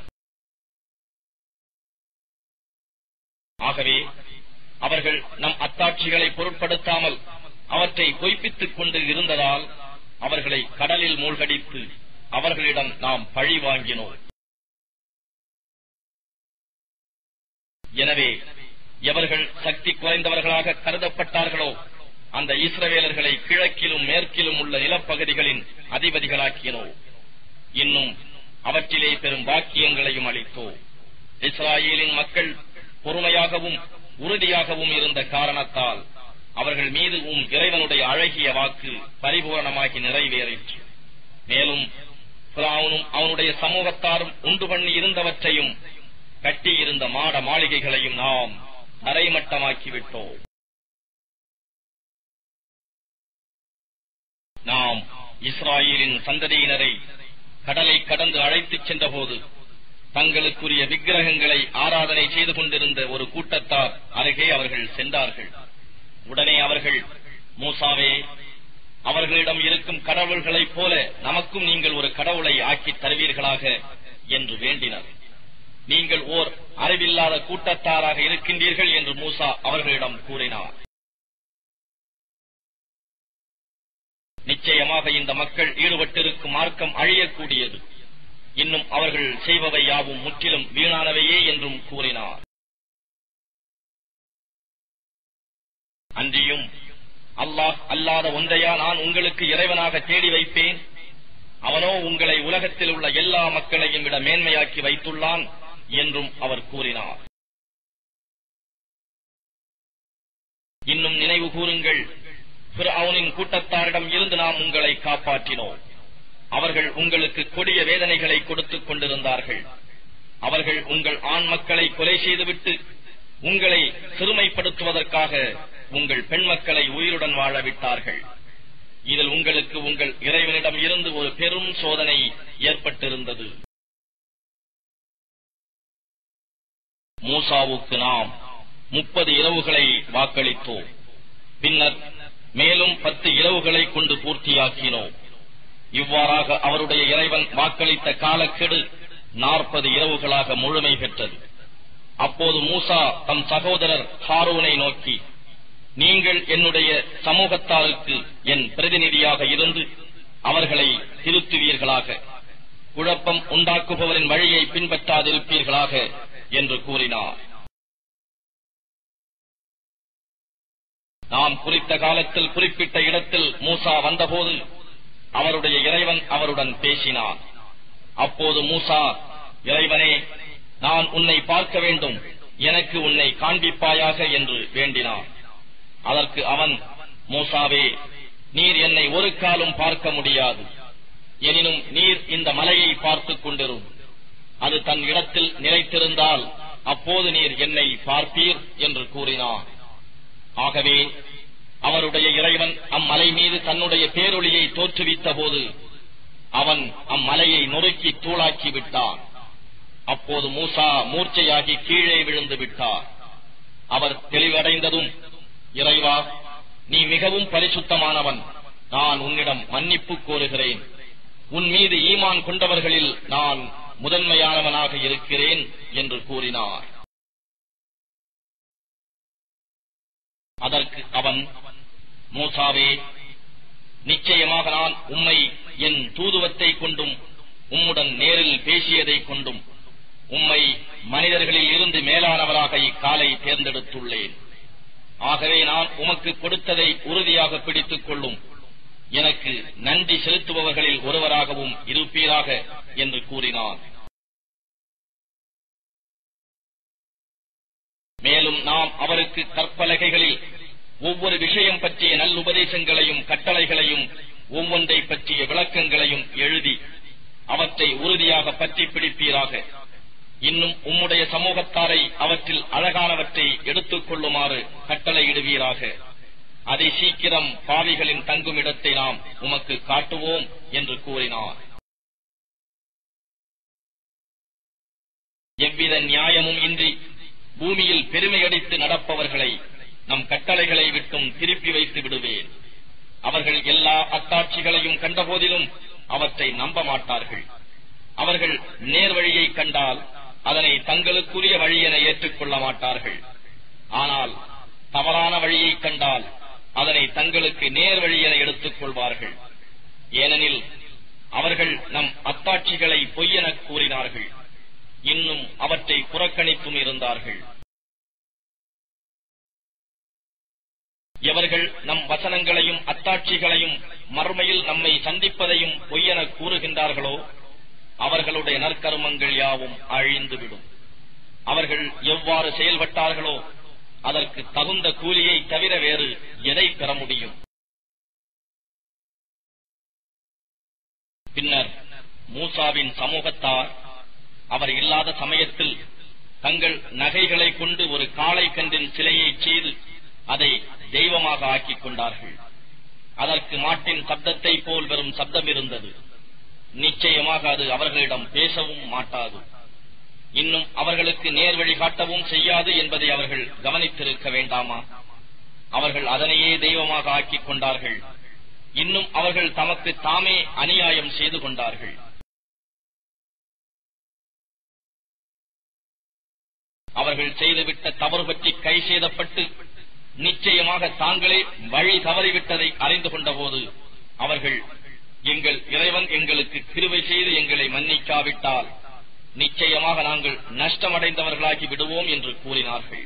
ஆகவே அவர்கள் நம் அத்தாட்சிகளை பொருட்படுத்தாமல் அவற்றை பொய்ப்பித்துக் கொண்டு இருந்ததால் அவர்களை கடலில் மூழ்கடித்து அவர்களிடம் நாம் பழி வாங்கினோம் எனவே எவர்கள் சக்தி குறைந்தவர்களாக கருதப்பட்டார்களோ அந்த இஸ்ரவேலர்களை கிழக்கிலும் மேற்கிலும் உள்ள நிலப்பகுதிகளின் அதிபதிகளாக்கினோ இன்னும் அவற்றிலே பெரும் பாக்கியங்களையும் அளித்தோ இஸ்ராயேலின் மக்கள் பொறுமையாகவும் உறுதியாகவும் இருந்த காரணத்தால் அவர்கள் மீது உம் இறைவனுடைய அழகிய வாக்கு பரிபூரணமாகி நிறைவேறிற்று மேலும் பிராவுனும் அவனுடைய சமூகத்தாரும் உண்டு பண்ணி இருந்தவற்றையும் கட்டியிருந்த மாட மாளிகைகளையும் நாம் தரைமட்டமாக்கிவிட்டோம் நாம் இஸ்ராயேலின் சந்ததியினரை கடலை கடந்து அழைத்துச் சென்றபோது தங்களுக்குரிய விக்கிரகங்களை ஆராதனை செய்து கொண்டிருந்த ஒரு கூட்டத்தார் அருகே அவர்கள் சென்றார்கள் உடனே அவர்கள் மூசாவே அவர்களிடம் இருக்கும் கடவுள்களைப் போல நமக்கும் நீங்கள் ஒரு கடவுளை ஆக்கித் தருவீர்களாக என்று வேண்டினர் நீங்கள் ஓர் அறிவில்லாத கூட்டத்தாராக இருக்கின்றீர்கள் என்று மூசா அவர்களிடம் கூறினார் நிச்சயமாக இந்த மக்கள் ஈடுபட்டிருக்கும் மார்க்கம் அழியக்கூடியது இன்னும் அவர்கள் செய்பவை யாவும் முற்றிலும் வீணானவையே என்றும் கூறினார் அன்றியும் அல்லாஹ் அல்லாத ஒன்றையா நான் உங்களுக்கு இறைவனாக தேடி வைப்பேன் அவனோ உங்களை உலகத்தில் உள்ள எல்லா மக்களையும் விட மேன்மையாக்கி வைத்துள்ளான் என்றும் அவர் கூறினார் இன்னும் நினைவு கூறுங்கள் அவனின் கூட்டத்தாரிடம் இருந்து நாம் உங்களை காப்பாற்றினோம் அவர்கள் உங்களுக்கு கொடிய வேதனைகளை கொடுத்துக் கொண்டிருந்தார்கள் அவர்கள் உங்கள் ஆண் மக்களை கொலை செய்துவிட்டு உங்களை சிறுமைப்படுத்துவதற்காக உங்கள் பெண் மக்களை உயிருடன் வாழ விட்டார்கள் இதில் உங்களுக்கு உங்கள் இறைவனிடம் இருந்து ஒரு பெரும் சோதனை ஏற்பட்டிருந்தது மூசாவுக்கு நாம் முப்பது இரவுகளை வாக்களித்தோம் பின்னர் மேலும் பத்து இரவுகளை கொண்டு பூர்த்தியாக்கினோம் இவ்வாறாக அவருடைய இறைவன் வாக்களித்த காலக்கெடு நாற்பது இரவுகளாக முழுமை பெற்றது அப்போது மூசா தம் சகோதரர் ஹாரூனை நோக்கி நீங்கள் என்னுடைய சமூகத்தாருக்கு என் பிரதிநிதியாக இருந்து அவர்களை திருத்துவீர்களாக குழப்பம் உண்டாக்குபவரின் வழியை பின்பற்றாதிருப்பீர்களாக என்று கூறினார் நாம் குறித்த காலத்தில் குறிப்பிட்ட இடத்தில் மூசா வந்தபோது அவருடைய இறைவன் அவருடன் பேசினார் அப்போது மூசா இறைவனே நான் உன்னை பார்க்க வேண்டும் எனக்கு உன்னை காண்பிப்பாயாக என்று வேண்டினான் அதற்கு அவன் மூசாவே நீர் என்னை ஒரு காலும் பார்க்க முடியாது எனினும் நீர் இந்த மலையை பார்த்துக் கொண்டிரும் அது தன் இடத்தில் நிலைத்திருந்தால் அப்போது நீர் என்னை பார்ப்பீர் என்று கூறினார் ஆகவே அவருடைய இறைவன் அம்மலை மீது தன்னுடைய பேரொளியை தோற்றுவித்த போது அவன் அம்மலையை நொறுக்கி தூளாக்கி விட்டான் அப்போது மூசா மூர்ச்சையாகி கீழே விழுந்து விட்டார் அவர் தெளிவடைந்ததும் இறைவா நீ மிகவும் பரிசுத்தமானவன் நான் உன்னிடம் மன்னிப்பு கோருகிறேன் உன் மீது ஈமான் கொண்டவர்களில் நான் முதன்மையானவனாக இருக்கிறேன் என்று கூறினார் அதற்கு அவன் மூசாவே நிச்சயமாக நான் உம்மை என் தூதுவத்தை கொண்டும் உம்முடன் நேரில் பேசியதைக் கொண்டும் உம்மை மனிதர்களில் இருந்து மேலானவராக இக்காலை தேர்ந்தெடுத்துள்ளேன் ஆகவே நான் உமக்கு கொடுத்ததை உறுதியாக பிடித்துக் கொள்ளும் எனக்கு நன்றி செலுத்துபவர்களில் ஒருவராகவும் இருப்பீராக என்று கூறினான் மேலும் நாம் அவருக்கு கற்பலகைகளில் ஒவ்வொரு விஷயம் பற்றிய நல்லுபதேசங்களையும் கட்டளைகளையும் ஒவ்வொன்றை பற்றிய விளக்கங்களையும் எழுதி அவற்றை உறுதியாக பற்றி பிடிப்பீராக இன்னும் உம்முடைய சமூகத்தாரை அவற்றில் அழகானவற்றை எடுத்துக் கொள்ளுமாறு கட்டளையிடுவீராக அதை சீக்கிரம் பாவிகளின் தங்குமிடத்தை நாம் உமக்கு காட்டுவோம் என்று கூறினார் எவ்வித நியாயமும் இன்றி பூமியில் பெருமையடித்து நடப்பவர்களை நம் கட்டளைகளை விட்டும் திருப்பி வைத்து விடுவேன் அவர்கள் எல்லா அத்தாட்சிகளையும் கண்டபோதிலும் அவற்றை நம்ப மாட்டார்கள் அவர்கள் நேர் வழியை கண்டால் அதனை தங்களுக்குரிய வழி என ஏற்றுக்கொள்ள மாட்டார்கள் ஆனால் தவறான வழியை கண்டால் அதனை தங்களுக்கு நேர் வழி என எடுத்துக் கொள்வார்கள் ஏனெனில் அவர்கள் நம் அத்தாட்சிகளை பொய்யெனக் கூறினார்கள் இன்னும் அவற்றை புறக்கணித்தும் இருந்தார்கள் எவர்கள் நம் வசனங்களையும் அத்தாட்சிகளையும் மறுமையில் நம்மை சந்திப்பதையும் பொய்யெனக் கூறுகின்றார்களோ அவர்களுடைய நற்கருமங்கள் யாவும் அழிந்துவிடும் அவர்கள் எவ்வாறு செயல்பட்டார்களோ அதற்கு தகுந்த கூலியை தவிர வேறு எதை பெற முடியும் பின்னர் மூசாவின் சமூகத்தார் அவர் இல்லாத சமயத்தில் தங்கள் நகைகளை கொண்டு ஒரு காளை கன்றின் சிலையை செய்து அதை தெய்வமாக ஆக்கிக் கொண்டார்கள் அதற்கு மாட்டின் சப்தத்தை போல் வெறும் சப்தம் இருந்தது நிச்சயமாக அது அவர்களிடம் பேசவும் மாட்டாது இன்னும் அவர்களுக்கு நேர் வழி காட்டவும் செய்யாது என்பதை அவர்கள் கவனித்திருக்க வேண்டாமா அவர்கள் அதனையே தெய்வமாக ஆக்கிக் கொண்டார்கள் இன்னும் அவர்கள் தமக்கு தாமே அநியாயம் செய்து கொண்டார்கள் அவர்கள் செய்துவிட்ட தவறு பற்றி கை செய்தப்பட்டு நிச்சயமாக தாங்களே வழி தவறிவிட்டதை அறிந்து கொண்டபோது அவர்கள் எங்கள் இறைவன் எங்களுக்கு கிருவை செய்து எங்களை மன்னிக்காவிட்டால் நிச்சயமாக நாங்கள் நஷ்டமடைந்தவர்களாகி விடுவோம் என்று கூறினார்கள்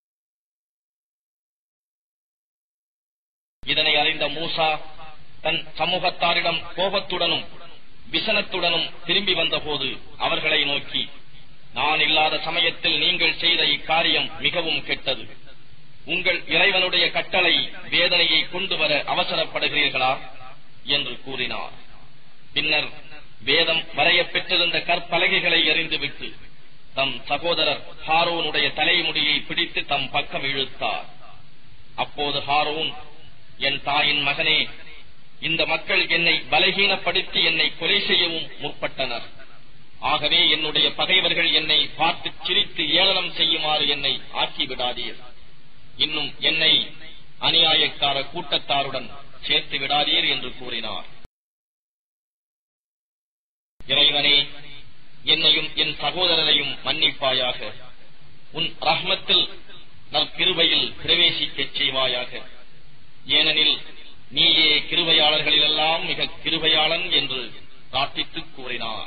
இதனை அறிந்த மூசா தன் சமூகத்தாரிடம் கோபத்துடனும் விசனத்துடனும் திரும்பி வந்தபோது அவர்களை நோக்கி நான் இல்லாத சமயத்தில் நீங்கள் செய்த இக்காரியம் மிகவும் கெட்டது உங்கள் இறைவனுடைய கட்டளை வேதனையை கொண்டு வர அவசரப்படுகிறீர்களா என்று கூறினார் பின்னர் வேதம் வரையப் பெற்றிருந்த கற்பலகைகளை எறிந்துவிட்டு தம் சகோதரர் ஹாரோனுடைய தலைமுடியை பிடித்து தம் பக்கம் இழுத்தார் அப்போது ஹாரோன் என் தாயின் மகனே இந்த மக்கள் என்னை பலகீனப்படுத்தி என்னை கொலை செய்யவும் முற்பட்டனர் ஆகவே என்னுடைய பகைவர்கள் என்னை பார்த்து சிரித்து ஏளனம் செய்யுமாறு என்னை ஆக்கிவிடாதீர் இன்னும் என்னை அநியாயக்கார கூட்டத்தாருடன் சேர்த்து விடாதீர் என்று கூறினார் இறைவனே என்னையும் என் சகோதரரையும் மன்னிப்பாயாக உன் ரஹ்மத்தில் நற்கிருபையில் பிரவேசிக்கச் செய்வாயாக ஏனெனில் நீயே கிருபையாளர்களிலெல்லாம் மிக கிருபையாளன் என்று பிரார்த்தித்துக் கூறினார்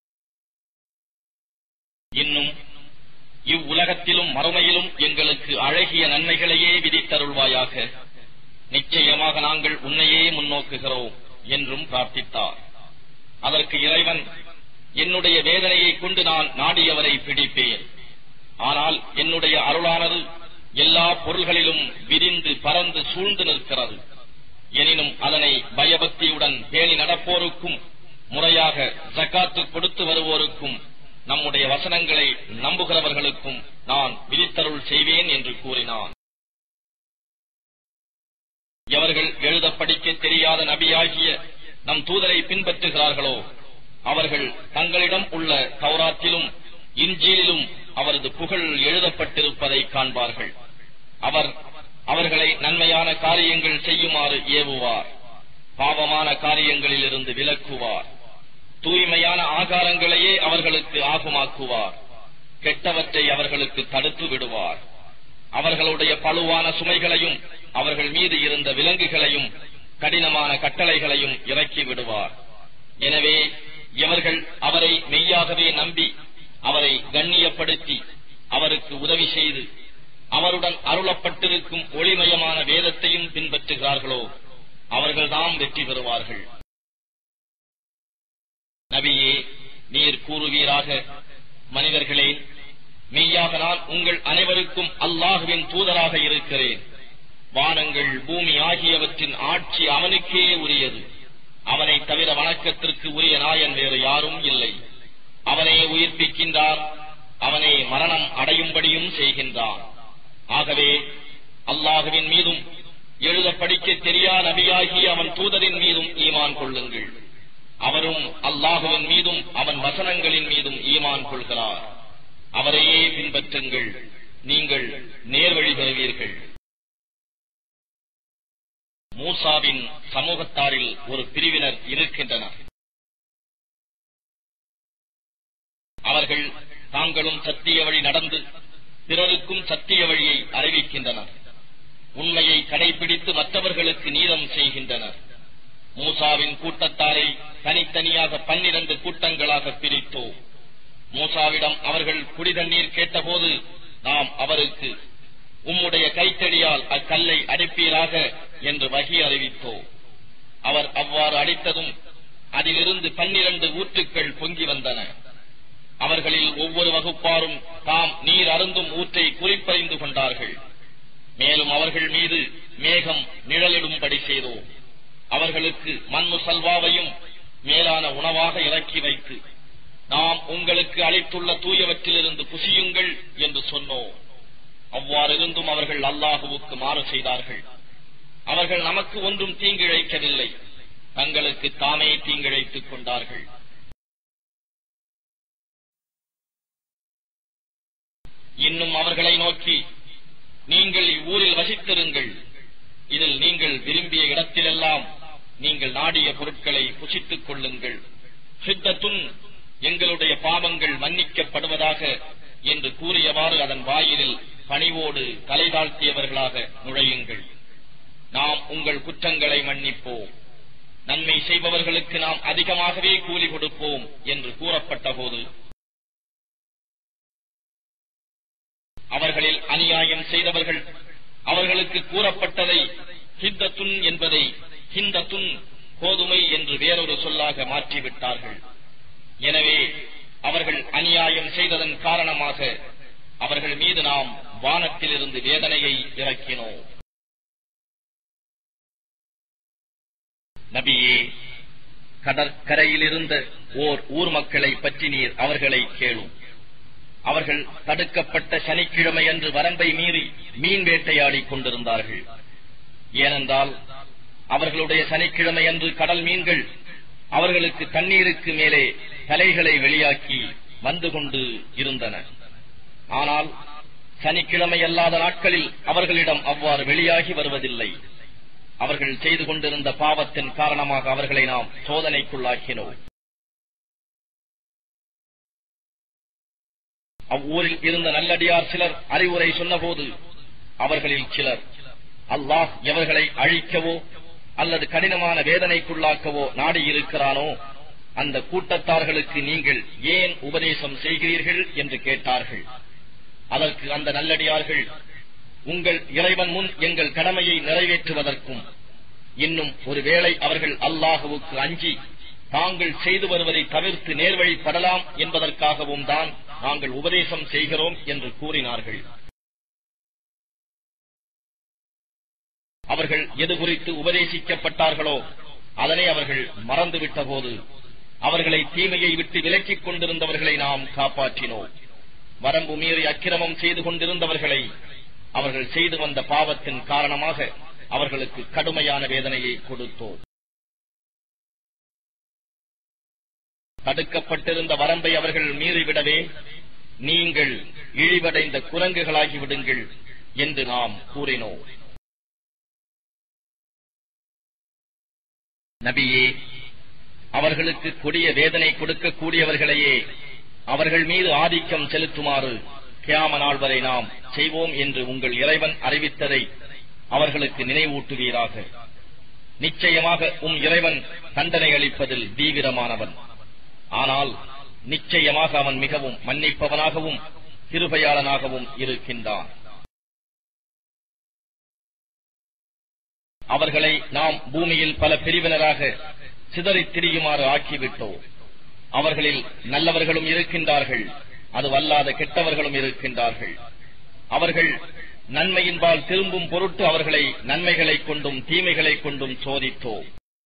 இன்னும் இவ்வுலகத்திலும் மறுமையிலும் எங்களுக்கு அழகிய நன்மைகளையே விதித்தருள்வாயாக நிச்சயமாக நாங்கள் உன்னையே முன்னோக்குகிறோம் என்றும் பிரார்த்தித்தார் அதற்கு இறைவன் என்னுடைய வேதனையை கொண்டு நான் நாடியவரை பிடிப்பேன் ஆனால் என்னுடைய அருளானது எல்லா பொருள்களிலும் விரிந்து பறந்து சூழ்ந்து நிற்கிறது எனினும் அதனை பயபக்தியுடன் பேணி நடப்போருக்கும் முறையாக ஜக்காத்து கொடுத்து வருவோருக்கும் நம்முடைய வசனங்களை நம்புகிறவர்களுக்கும் நான் விதித்தருள் செய்வேன் என்று கூறினான் எவர்கள் எழுத படிக்க தெரியாத நபியாகிய நம் தூதரை பின்பற்றுகிறார்களோ அவர்கள் தங்களிடம் உள்ள தௌராத்திலும் இஞ்சீலிலும் அவரது புகழ் எழுதப்பட்டிருப்பதை காண்பார்கள் அவர் அவர்களை நன்மையான காரியங்கள் செய்யுமாறு ஏவுவார் பாவமான காரியங்களிலிருந்து விலக்குவார் தூய்மையான ஆகாரங்களையே அவர்களுக்கு ஆகுமாக்குவார் கெட்டவற்றை அவர்களுக்கு தடுத்து விடுவார் அவர்களுடைய பழுவான சுமைகளையும் அவர்கள் மீது இருந்த விலங்குகளையும் கடினமான கட்டளைகளையும் இறக்கி விடுவார் எனவே எவர்கள் அவரை மெய்யாகவே நம்பி அவரை கண்ணியப்படுத்தி அவருக்கு உதவி செய்து அவருடன் அருளப்பட்டிருக்கும் ஒளிமயமான வேதத்தையும் பின்பற்றுகிறார்களோ அவர்கள்தாம் வெற்றி பெறுவார்கள் நபியே நீர் கூறுவீராக மனிதர்களே மெய்யாக நான் உங்கள் அனைவருக்கும் அல்லாஹுவின் தூதராக இருக்கிறேன் வானங்கள் பூமி ஆகியவற்றின் ஆட்சி அவனுக்கே உரியது அவனை தவிர வணக்கத்திற்கு உரிய நாயன் வேறு யாரும் இல்லை அவனே உயிர்ப்பிக்கின்றான் அவனே மரணம் அடையும்படியும் செய்கின்றான் ஆகவே அல்லாஹுவின் மீதும் எழுத படிக்க தெரியா நபியாகி அவன் தூதரின் மீதும் ஈமான் கொள்ளுங்கள் அவரும் அல்லாஹுவின் மீதும் அவன் வசனங்களின் மீதும் ஈமான் கொள்கிறார் அவரையே பின்பற்றுங்கள் நீங்கள் நேர்வழி பெறுவீர்கள் மூசாவின் சமூகத்தாரில் ஒரு பிரிவினர் இருக்கின்றனர் அவர்கள் தாங்களும் சத்திய வழி நடந்து பிறருக்கும் சத்திய வழியை அறிவிக்கின்றனர் உண்மையை கடைபிடித்து மற்றவர்களுக்கு நீதம் செய்கின்றனர் மூசாவின் கூட்டத்தாரை தனித்தனியாக பன்னிரண்டு கூட்டங்களாக பிரித்தோம் மூசாவிடம் அவர்கள் குடிதண்ணீர் கேட்டபோது நாம் அவருக்கு உம்முடைய கைத்தடியால் அக்கல்லை அடிப்பீராக என்று வகி அறிவித்தோம் அவர் அவ்வாறு அடித்ததும் அதிலிருந்து பன்னிரண்டு ஊற்றுக்கள் பொங்கி வந்தன அவர்களில் ஒவ்வொரு வகுப்பாரும் தாம் நீர் அருந்தும் ஊற்றை குறிப்பறிந்து கொண்டார்கள் மேலும் அவர்கள் மீது மேகம் நிழலிடும்படி செய்தோம் அவர்களுக்கு மண்ணு சல்வாவையும் மேலான உணவாக இறக்கி வைத்து நாம் உங்களுக்கு அளித்துள்ள தூயவற்றிலிருந்து புசியுங்கள் என்று சொன்னோம் அவ்வாறிருந்தும் அவர்கள் அல்லாஹுவுக்கு மாறு செய்தார்கள் அவர்கள் நமக்கு ஒன்றும் தீங்கிழைக்கவில்லை தங்களுக்கு தாமே தீங்கிழைத்துக் கொண்டார்கள் இன்னும் அவர்களை நோக்கி நீங்கள் இவ்வூரில் வசித்திருங்கள் இதில் நீங்கள் விரும்பிய இடத்திலெல்லாம் நீங்கள் நாடிய பொருட்களை புசித்துக் கொள்ளுங்கள் சித்தத்துன் எங்களுடைய பாவங்கள் மன்னிக்கப்படுவதாக என்று கூறியவாறு அதன் வாயிலில் பணிவோடு தலை தாழ்த்தியவர்களாக நுழையுங்கள் நாம் உங்கள் குற்றங்களை மன்னிப்போம் நன்மை செய்பவர்களுக்கு நாம் அதிகமாகவே கூலி கொடுப்போம் என்று கூறப்பட்ட போது அவர்களில் அநியாயம் செய்தவர்கள் அவர்களுக்கு கூறப்பட்டதை ஹித்தத்துன் என்பதை ஹிந்தத்துன் கோதுமை என்று வேறொரு சொல்லாக மாற்றிவிட்டார்கள் எனவே அவர்கள் அநியாயம் செய்ததன் காரணமாக அவர்கள் மீது நாம் வானத்திலிருந்து வேதனையை இறக்கினோம் நபியே கடற்கரையில் இருந்த ஓர் ஊர் மக்களை பற்றி நீர் அவர்களை கேளும் அவர்கள் தடுக்கப்பட்ட சனிக்கிழமை அன்று வரம்பை மீறி மீன் வேட்டையாடிக் கொண்டிருந்தார்கள் ஏனென்றால் அவர்களுடைய சனிக்கிழமை அன்று கடல் மீன்கள் அவர்களுக்கு தண்ணீருக்கு மேலே தலைகளை வெளியாக்கி வந்து கொண்டு இருந்தன ஆனால் சனிக்கிழமை அல்லாத நாட்களில் அவர்களிடம் அவ்வாறு வெளியாகி வருவதில்லை அவர்கள் செய்து கொண்டிருந்த பாவத்தின் காரணமாக அவர்களை நாம் சோதனைக்குள்ளாக்கினோம் அவ்வூரில் இருந்த நல்லடியார் சிலர் அறிவுரை சொன்னபோது அவர்களில் சிலர் அல்லாஹ் எவர்களை அழிக்கவோ அல்லது கடினமான வேதனைக்குள்ளாக்கவோ நாடியிருக்கிறானோ அந்த கூட்டத்தார்களுக்கு நீங்கள் ஏன் உபதேசம் செய்கிறீர்கள் என்று கேட்டார்கள் அதற்கு அந்த நல்லடியார்கள் உங்கள் இறைவன் முன் எங்கள் கடமையை நிறைவேற்றுவதற்கும் இன்னும் ஒருவேளை அவர்கள் அல்லாஹுவுக்கு அஞ்சி தாங்கள் செய்து வருவதை தவிர்த்து நேர்வழிப்படலாம் என்பதற்காகவும் தான் நாங்கள் உபதேசம் செய்கிறோம் என்று கூறினார்கள் அவர்கள் எது குறித்து உபதேசிக்கப்பட்டார்களோ அதனை அவர்கள் மறந்துவிட்ட போது அவர்களை தீமையை விட்டு விலக்கிக் கொண்டிருந்தவர்களை நாம் காப்பாற்றினோம் வரம்பு மீறி அக்கிரமம் செய்து கொண்டிருந்தவர்களை அவர்கள் செய்து வந்த பாவத்தின் காரணமாக அவர்களுக்கு கடுமையான வேதனையை கொடுத்தோம் தடுக்கப்பட்டிருந்த வரம்பை அவர்கள் மீறிவிடவே நீங்கள் இழிவடைந்த குரங்குகளாகி விடுங்கள் என்று நாம் கூறினோம் நபியே அவர்களுக்கு கொடிய வேதனை கொடுக்கக்கூடியவர்களையே அவர்கள் மீது ஆதிக்கம் செலுத்துமாறு கியாம நாள் வரை நாம் செய்வோம் என்று உங்கள் இறைவன் அறிவித்ததை அவர்களுக்கு நினைவூட்டுவீராக நிச்சயமாக உம் இறைவன் தண்டனை அளிப்பதில் தீவிரமானவன் ஆனால் நிச்சயமாக அவன் மிகவும் மன்னிப்பவனாகவும் கிருபையாளனாகவும் இருக்கின்றான் அவர்களை நாம் பூமியில் பல பிரிவினராக சிதறித் திரியுமாறு ஆக்கிவிட்டோம் அவர்களில் நல்லவர்களும் இருக்கின்றார்கள் அதுவல்லாத கெட்டவர்களும் இருக்கின்றார்கள் அவர்கள் நன்மையின்பால் திரும்பும் பொருட்டு அவர்களை நன்மைகளைக் கொண்டும் தீமைகளைக் கொண்டும் சோதித்தோம்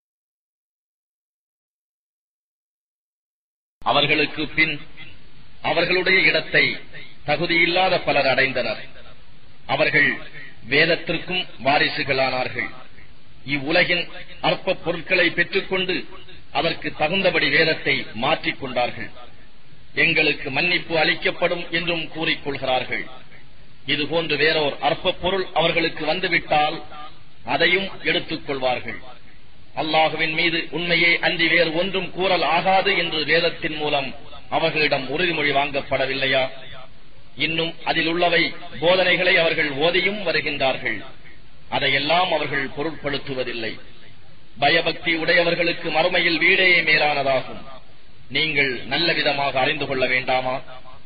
அவர்களுக்கு பின் அவர்களுடைய இடத்தை தகுதியில்லாத பலர் அடைந்தனர் அவர்கள் வேதத்திற்கும் வாரிசுகளானார்கள் இவ்வுலகின் அற்ப பொருட்களை பெற்றுக்கொண்டு அதற்கு தகுந்தபடி வேதத்தை மாற்றிக் கொண்டார்கள் எங்களுக்கு மன்னிப்பு அளிக்கப்படும் என்றும் கூறிக்கொள்கிறார்கள் இதுபோன்று வேறோர் அற்ப பொருள் அவர்களுக்கு வந்துவிட்டால் அதையும் எடுத்துக் கொள்வார்கள் அல்லாஹுவின் மீது உண்மையே அன்றி வேறு ஒன்றும் கூறல் ஆகாது என்று வேதத்தின் மூலம் அவர்களிடம் உறுதிமொழி வாங்கப்படவில்லையா இன்னும் அதில் உள்ளவை போதனைகளை அவர்கள் ஓதியும் வருகின்றார்கள் அதையெல்லாம் அவர்கள் பொருட்படுத்துவதில்லை பயபக்தி உடையவர்களுக்கு மறுமையில் வீடே மேலானதாகும் நீங்கள் நல்ல விதமாக அறிந்து கொள்ள வேண்டாமா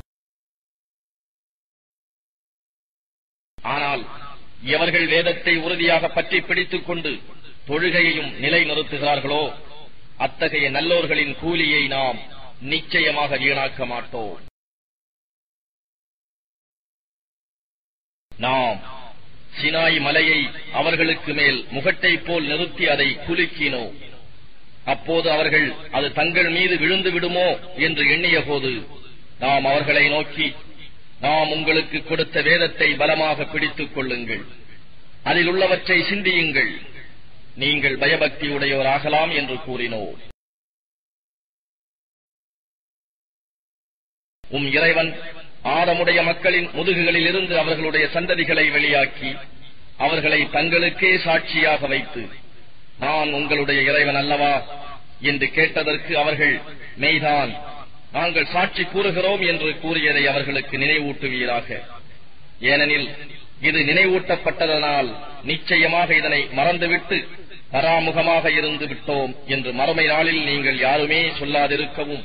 ஆனால் எவர்கள் வேதத்தை உறுதியாக பற்றி பிடித்துக் கொண்டு தொழுகையையும் நிலைநிறுத்துகிறார்களோ அத்தகைய நல்லோர்களின் கூலியை நாம் நிச்சயமாக வீணாக்க மாட்டோம் நாம் சினாய் மலையை அவர்களுக்கு மேல் முகட்டை போல் நிறுத்தி அதை குலுக்கினோம் அப்போது அவர்கள் அது தங்கள் மீது விழுந்து விடுமோ என்று எண்ணிய போது நாம் அவர்களை நோக்கி நாம் உங்களுக்கு கொடுத்த வேதத்தை பலமாக பிடித்துக் கொள்ளுங்கள் அதில் உள்ளவற்றை சிந்தியுங்கள் நீங்கள் பயபக்தி உடையோராகலாம் என்று கூறினோம் உம் இறைவன் ஆதமுடைய மக்களின் முதுகுகளில் இருந்து அவர்களுடைய சந்ததிகளை வெளியாக்கி அவர்களை தங்களுக்கே சாட்சியாக வைத்து நான் உங்களுடைய இறைவன் அல்லவா என்று கேட்டதற்கு அவர்கள் மெய்தான் நாங்கள் சாட்சி கூறுகிறோம் என்று கூறியதை அவர்களுக்கு நினைவூட்டுவீராக ஏனெனில் இது நினைவூட்டப்பட்டதனால் நிச்சயமாக இதனை மறந்துவிட்டு பராமுகமாக இருந்து விட்டோம் என்று மறுமை நாளில் நீங்கள் யாருமே சொல்லாதிருக்கவும்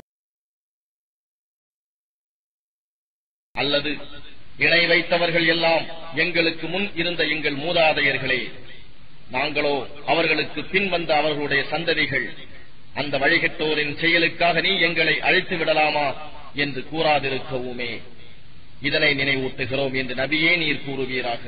அல்லது இணை வைத்தவர்கள் எல்லாம் எங்களுக்கு முன் இருந்த எங்கள் மூதாதையர்களே நாங்களோ அவர்களுக்கு பின் வந்த அவர்களுடைய சந்ததிகள் அந்த வழிகட்டோரின் செயலுக்காக நீ எங்களை அழைத்து விடலாமா என்று கூறாதிருக்கவுமே இதனை நினைவூட்டுகிறோம் என்று நபியே நீர் கூறுவீராக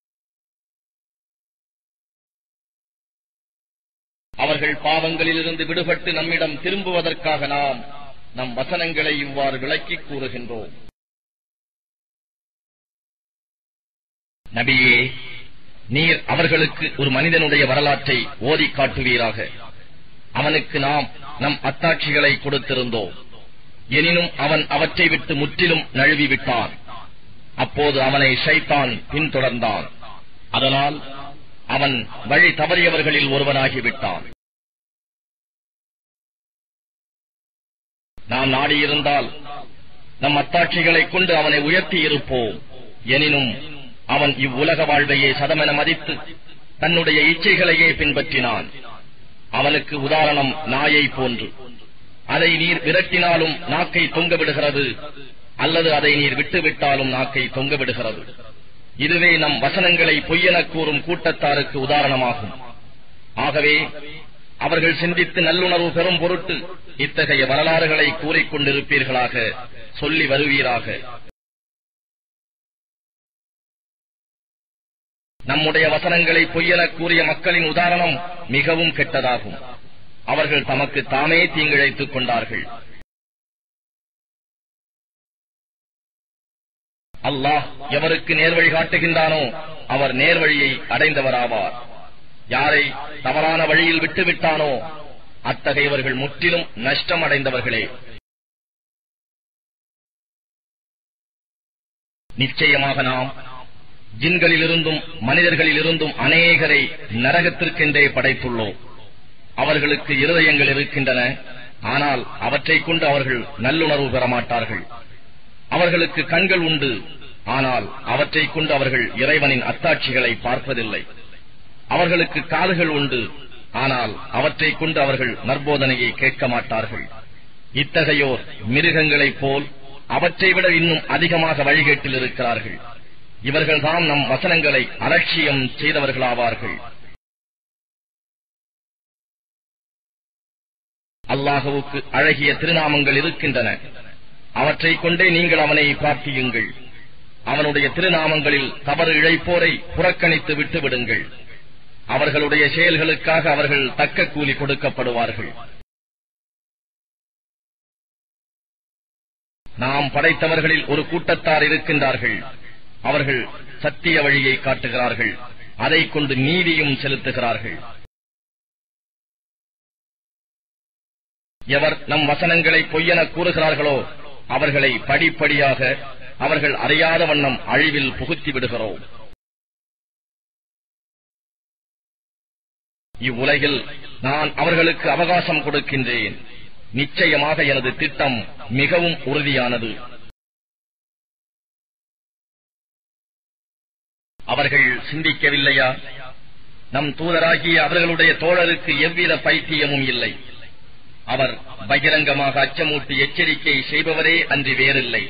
அவர்கள் பாவங்களிலிருந்து விடுபட்டு நம்மிடம் திரும்புவதற்காக நாம் நம் வசனங்களை இவ்வாறு விளக்கிக் கூறுகின்றோம் நபியே நீர் அவர்களுக்கு ஒரு மனிதனுடைய வரலாற்றை ஓதி காட்டுவீராக அவனுக்கு நாம் நம் அத்தாட்சிகளை கொடுத்திருந்தோம் எனினும் அவன் அவற்றை விட்டு முற்றிலும் நழுவி விட்டான் அப்போது அவனை ஷைத்தான் பின்தொடர்ந்தான் அதனால் அவன் வழி தவறியவர்களில் ஒருவனாகிவிட்டான் நாம் நாடியிருந்தால் நம் அத்தாட்சிகளைக் கொண்டு அவனை உயர்த்தி இருப்போம் எனினும் அவன் இவ்வுலக வாழ்வையே சதமென மதித்து தன்னுடைய இச்சைகளையே பின்பற்றினான் அவனுக்கு உதாரணம் நாயை போன்று அதை நீர் விரட்டினாலும் நாக்கை தொங்க விடுகிறது அல்லது அதை நீர் விட்டுவிட்டாலும் நாக்கை தொங்க விடுகிறது இதுவே நம் வசனங்களை பொய்யெனக் கூறும் கூட்டத்தாருக்கு உதாரணமாகும் ஆகவே அவர்கள் சிந்தித்து நல்லுணர்வு பெறும் பொருட்டு இத்தகைய வரலாறுகளை கூறிக்கொண்டிருப்பீர்களாக சொல்லி வருவீராக நம்முடைய வசனங்களை பொய்யெனக் கூறிய மக்களின் உதாரணம் மிகவும் கெட்டதாகும் அவர்கள் தமக்கு தாமே தீங்கிழைத்துக் கொண்டார்கள் அல்லாஹ் எவருக்கு நேர்வழி காட்டுகின்றானோ அவர் நேர்வழியை அடைந்தவராவார் யாரை தவறான வழியில் விட்டுவிட்டானோ அத்தகையவர்கள் முற்றிலும் நஷ்டம் அடைந்தவர்களே நிச்சயமாக நாம் ஜின்களிலிருந்தும் மனிதர்களிலிருந்தும் அநேகரை நரகத்திற்கென்றே படைத்துள்ளோம் அவர்களுக்கு இருதயங்கள் இருக்கின்றன ஆனால் அவற்றைக் கொண்டு அவர்கள் நல்லுணர்வு பெற மாட்டார்கள் அவர்களுக்கு கண்கள் உண்டு ஆனால் அவற்றைக் கொண்டு அவர்கள் இறைவனின் அத்தாட்சிகளை பார்ப்பதில்லை அவர்களுக்கு காதுகள் உண்டு ஆனால் அவற்றைக் கொண்டு அவர்கள் நற்போதனையை கேட்க மாட்டார்கள் இத்தகையோர் மிருகங்களைப் போல் அவற்றை விட இன்னும் அதிகமாக வழிகேட்டில் இருக்கிறார்கள் இவர்கள்தான் நம் வசனங்களை அலட்சியம் செய்தவர்களாவார்கள் அல்லாஹுவுக்கு அழகிய திருநாமங்கள் இருக்கின்றன அவற்றைக் கொண்டே நீங்கள் அவனை பிரார்த்தியுங்கள் அவனுடைய திருநாமங்களில் தவறு இழைப்போரை புறக்கணித்து விட்டு விடுங்கள் அவர்களுடைய செயல்களுக்காக அவர்கள் தக்க கூலி கொடுக்கப்படுவார்கள் நாம் படைத்தவர்களில் ஒரு கூட்டத்தார் இருக்கின்றார்கள் அவர்கள் சத்திய வழியை காட்டுகிறார்கள் அதை கொண்டு நீதியும் செலுத்துகிறார்கள் எவர் நம் வசனங்களை பொய்யென கூறுகிறார்களோ அவர்களை படிப்படியாக அவர்கள் அறியாத வண்ணம் அழிவில் புகுத்தி விடுகிறோம் இவ்வுலகில் நான் அவர்களுக்கு அவகாசம் கொடுக்கின்றேன் நிச்சயமாக எனது திட்டம் மிகவும் உறுதியானது அவர்கள் சிந்திக்கவில்லையா நம் தூதராகிய அவர்களுடைய தோழருக்கு எவ்வித பைத்தியமும் இல்லை அவர் பகிரங்கமாக அச்சமூட்டி எச்சரிக்கை செய்பவரே அன்றி வேறில்லை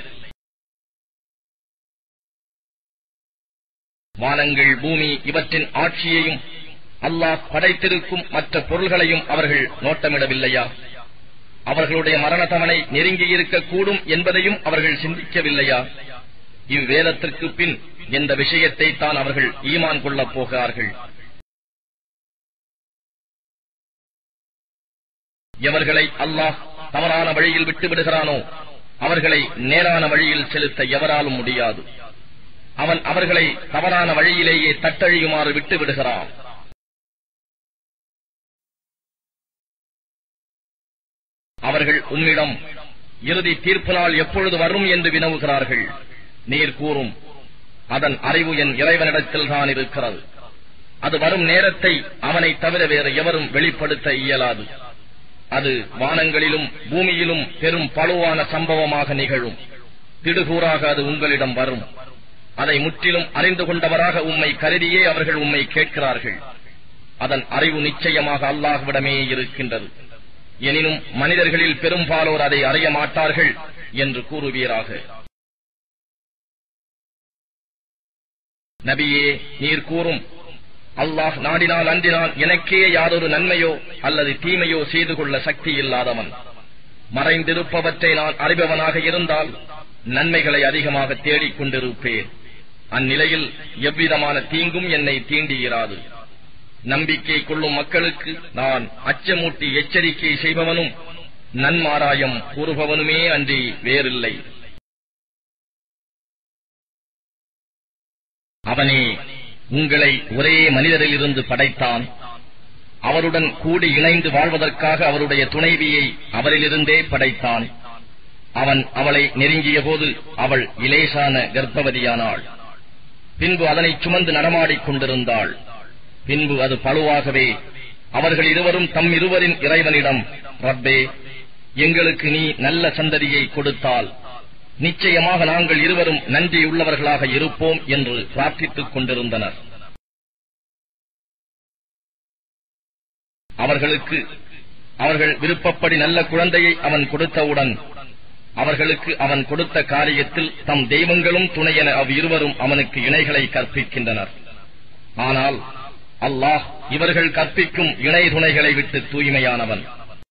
வானங்கள் பூமி இவற்றின் ஆட்சியையும் அல்லாஹ் படைத்திருக்கும் மற்ற பொருள்களையும் அவர்கள் நோட்டமிடவில்லையா அவர்களுடைய மரண தவணை நெருங்கியிருக்கக்கூடும் என்பதையும் அவர்கள் சிந்திக்கவில்லையா இவ்வேதத்திற்கு பின் எந்த விஷயத்தை தான் அவர்கள் ஈமான் கொள்ளப் போகிறார்கள் எவர்களை அல்லாஹ் தவறான வழியில் விட்டு விடுகிறானோ அவர்களை நேரான வழியில் செலுத்த எவராலும் முடியாது அவன் அவர்களை தவறான வழியிலேயே தட்டழியுமாறு விட்டு விடுகிறான் அவர்கள் உம்மிடம் இறுதி தீர்ப்பு நாள் எப்பொழுது வரும் என்று வினவுகிறார்கள் நீர் கூறும் அதன் அறிவு என் இறைவனிடத்தில் தான் இருக்கிறது அது வரும் நேரத்தை அவனை தவிர வேறு எவரும் வெளிப்படுத்த இயலாது அது வானங்களிலும் பூமியிலும் பெரும் பழுவான சம்பவமாக நிகழும் திடுகூறாக அது உங்களிடம் வரும் அதை முற்றிலும் அறிந்து கொண்டவராக உம்மை கருதியே அவர்கள் உம்மை கேட்கிறார்கள் அதன் அறிவு நிச்சயமாக அல்லாஹ்விடமே இருக்கின்றது எனினும் மனிதர்களில் பெரும்பாலோர் அதை அறிய மாட்டார்கள் என்று கூறுவீராக நபியே நீர் கூறும் அல்லாஹ் நாடினால் அன்றினால் எனக்கே யாதொரு நன்மையோ அல்லது தீமையோ செய்து கொள்ள சக்தி இல்லாதவன் மறைந்திருப்பவற்றை நான் அறிபவனாக இருந்தால் நன்மைகளை அதிகமாக தேடிக் கொண்டிருப்பேன் அந்நிலையில் எவ்விதமான தீங்கும் என்னை தீண்டியிராது நம்பிக்கை கொள்ளும் மக்களுக்கு நான் அச்சமூட்டி எச்சரிக்கை செய்பவனும் நன்மாராயம் கூறுபவனுமே அன்றி வேறில்லை அவனே உங்களை ஒரே மனிதரிலிருந்து படைத்தான் அவருடன் கூடி இணைந்து வாழ்வதற்காக அவருடைய துணைவியை அவரிலிருந்தே படைத்தான் அவன் அவளை நெருங்கிய போது அவள் இலேசான கர்ப்பவதியானாள் பின்பு அதனை சுமந்து நடமாடிக் கொண்டிருந்தாள் பின்பு அது பழுவாகவே அவர்கள் இருவரும் தம் இருவரின் இறைவனிடம் ரப்பே எங்களுக்கு நீ நல்ல சந்ததியை கொடுத்தால் நிச்சயமாக நாங்கள் இருவரும் நன்றியுள்ளவர்களாக இருப்போம் என்று பிரார்த்தித்துக் கொண்டிருந்தனர் அவர்களுக்கு அவர்கள் விருப்பப்படி நல்ல குழந்தையை அவன் கொடுத்தவுடன் அவர்களுக்கு அவன் கொடுத்த காரியத்தில் தம் தெய்வங்களும் துணையென அவ்விருவரும் அவனுக்கு இணைகளை கற்பிக்கின்றனர் ஆனால் அல்லாஹ் இவர்கள் கற்பிக்கும் இணை துணைகளை விட்டு தூய்மையானவன்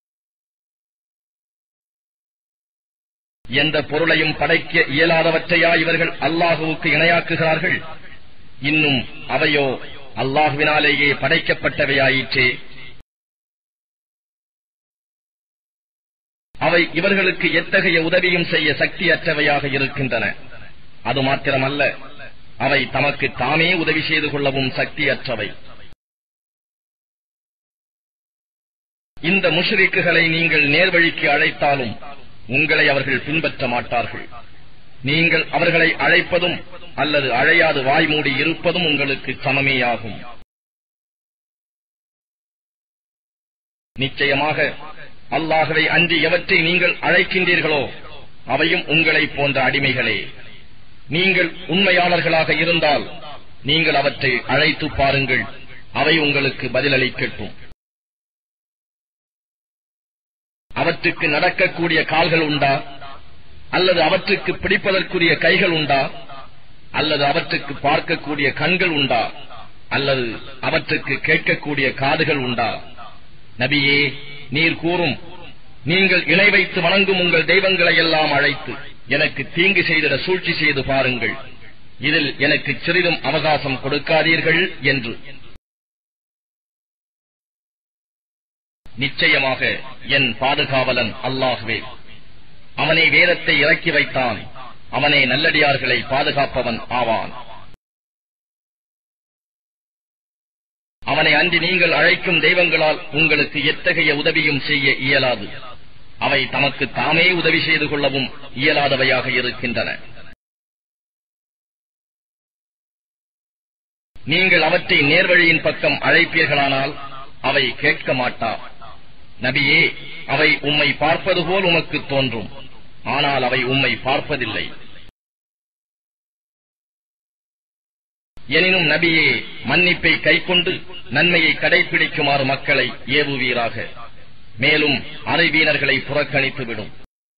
எந்த பொருளையும் படைக்க இயலாதவற்றையா இவர்கள் அல்லாஹுவுக்கு இணையாக்குகிறார்கள் இன்னும் அவையோ அல்லாஹுவினாலேயே படைக்கப்பட்டவையாயிற்றே அவை இவர்களுக்கு எத்தகைய உதவியும் செய்ய சக்தியற்றவையாக இருக்கின்றன அது மாத்திரமல்ல அவை தமக்கு தாமே உதவி செய்து கொள்ளவும் சக்தியற்றவை இந்த முஷ்ரிக்குகளை நீங்கள் நேர்வழிக்கு அழைத்தாலும் உங்களை அவர்கள் பின்பற்ற மாட்டார்கள் நீங்கள் அவர்களை அழைப்பதும் அல்லது அழையாது வாய்மூடி இருப்பதும் உங்களுக்கு சமமேயாகும் நிச்சயமாக அல்லாகவே அன்றி எவற்றை நீங்கள் அழைக்கின்றீர்களோ அவையும் உங்களை போன்ற அடிமைகளே நீங்கள் உண்மையாளர்களாக இருந்தால் நீங்கள் அவற்றை அழைத்து பாருங்கள் அவை உங்களுக்கு பதிலளிக்கட்டும் அவற்றுக்கு நடக்கக்கூடிய கால்கள் உண்டா அல்லது அவற்றுக்கு பிடிப்பதற்குரிய கைகள் உண்டா அல்லது அவற்றுக்கு பார்க்கக்கூடிய கண்கள் உண்டா அல்லது அவற்றுக்கு கேட்கக்கூடிய காதுகள் உண்டா நபியே நீர் கூறும் நீங்கள் இணை வைத்து வணங்கும் உங்கள் தெய்வங்களை எல்லாம் அழைத்து எனக்கு தீங்கு செய்திட சூழ்ச்சி செய்து பாருங்கள் இதில் எனக்கு சிறிதும் அவகாசம் கொடுக்காதீர்கள் என்று நிச்சயமாக என் பாதுகாவலன் அல்லாஹ்வே அவனே வேதத்தை இறக்கி வைத்தான் அவனே நல்லடியார்களை பாதுகாப்பவன் ஆவான் அவனை அன்றி நீங்கள் அழைக்கும் தெய்வங்களால் உங்களுக்கு எத்தகைய உதவியும் செய்ய இயலாது அவை தமக்கு தாமே உதவி செய்து கொள்ளவும் இயலாதவையாக இருக்கின்றன நீங்கள் அவற்றை நேர்வழியின் பக்கம் அழைப்பீர்களானால் அவை கேட்க மாட்டா நபியே அவை உம்மை பார்ப்பது போல் உமக்கு தோன்றும் ஆனால் அவை உம்மை பார்ப்பதில்லை எனினும் நபியே மன்னிப்பை கைக்கொண்டு நன்மையை கடைபிடிக்குமாறு மக்களை ஏவுவீராக மேலும் அறிவீனர்களை புறக்கணித்துவிடும்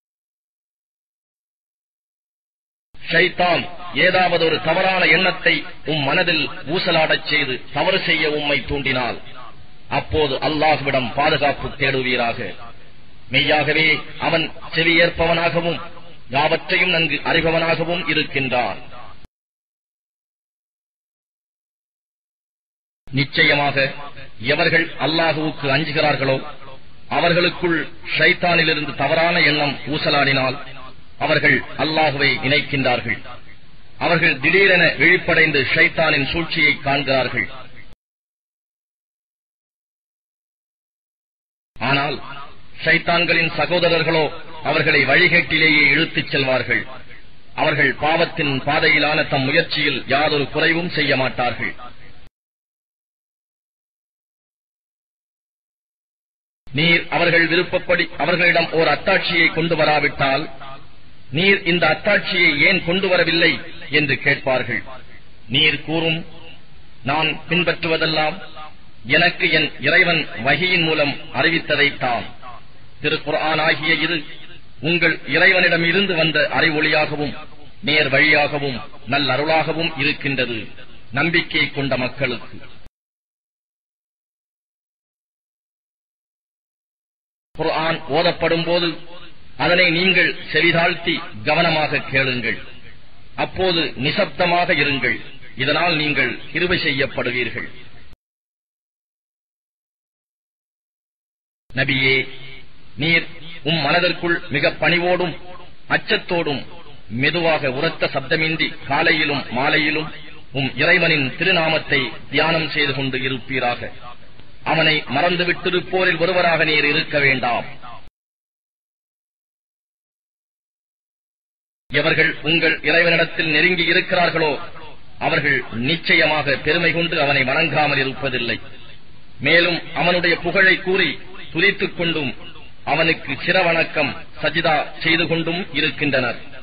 ஷைத்தான் ஏதாவது ஒரு தவறான எண்ணத்தை உம் மனதில் ஊசலாடச் செய்து தவறு செய்ய உம்மை தூண்டினால் அப்போது அல்லாஹ்விடம் பாதுகாப்பு தேடுவீராக மெய்யாகவே அவன் செவியேற்பவனாகவும் யாவற்றையும் நன்கு அறிபவனாகவும் இருக்கின்றான் நிச்சயமாக எவர்கள் அல்லாஹுவுக்கு அஞ்சுகிறார்களோ அவர்களுக்குள் ஷைத்தானிலிருந்து தவறான எண்ணம் ஊசலாடினால் அவர்கள் அல்லாஹுவை இணைக்கின்றார்கள் அவர்கள் திடீரென விழிப்படைந்து ஷைத்தானின் சூழ்ச்சியை காண்கிறார்கள் ஆனால் ஷைத்தான்களின் சகோதரர்களோ அவர்களை வழிகேட்டிலேயே இழுத்துச் செல்வார்கள் அவர்கள் பாவத்தின் பாதையிலான தம் முயற்சியில் யாதொரு குறைவும் செய்ய மாட்டார்கள் நீர் அவர்கள் விருப்பப்படி அவர்களிடம் ஓர் அத்தாட்சியை கொண்டு வராவிட்டால் நீர் இந்த அத்தாட்சியை ஏன் கொண்டு வரவில்லை என்று கேட்பார்கள் நீர் கூறும் நான் பின்பற்றுவதெல்லாம் எனக்கு என் இறைவன் வகையின் மூலம் அறிவித்ததைத்தான் திருக்குர்ஆன் ஆகிய இது உங்கள் இறைவனிடம் இருந்து வந்த அறிவொளியாகவும் நேர் வழியாகவும் நல்லருளாகவும் இருக்கின்றது நம்பிக்கை கொண்ட மக்களுக்கு குர்ஆன் ஓதப்படும் போது அதனை நீங்கள் செவிதாழ்த்தி கவனமாக கேளுங்கள் அப்போது நிசப்தமாக இருங்கள் இதனால் நீங்கள் கிருபை செய்யப்படுவீர்கள் நபியே நீர் உம் மனதிற்குள் மிக பணிவோடும் அச்சத்தோடும் மெதுவாக உரத்த சப்தமின்றி காலையிலும் மாலையிலும் உம் இறைவனின் திருநாமத்தை தியானம் செய்து கொண்டு இருப்பீராக அவனை மறந்துவிட்டிருப்போரில் ஒருவராக நீர் இருக்க வேண்டாம் எவர்கள் உங்கள் இறைவனிடத்தில் நெருங்கி இருக்கிறார்களோ அவர்கள் நிச்சயமாக பெருமை கொண்டு அவனை வணங்காமல் இருப்பதில்லை மேலும் அவனுடைய புகழை கூறி துதித்துக் கொண்டும் அவனுக்கு சிரவணக்கம் சஜிதா செய்து கொண்டும் இருக்கின்றனர்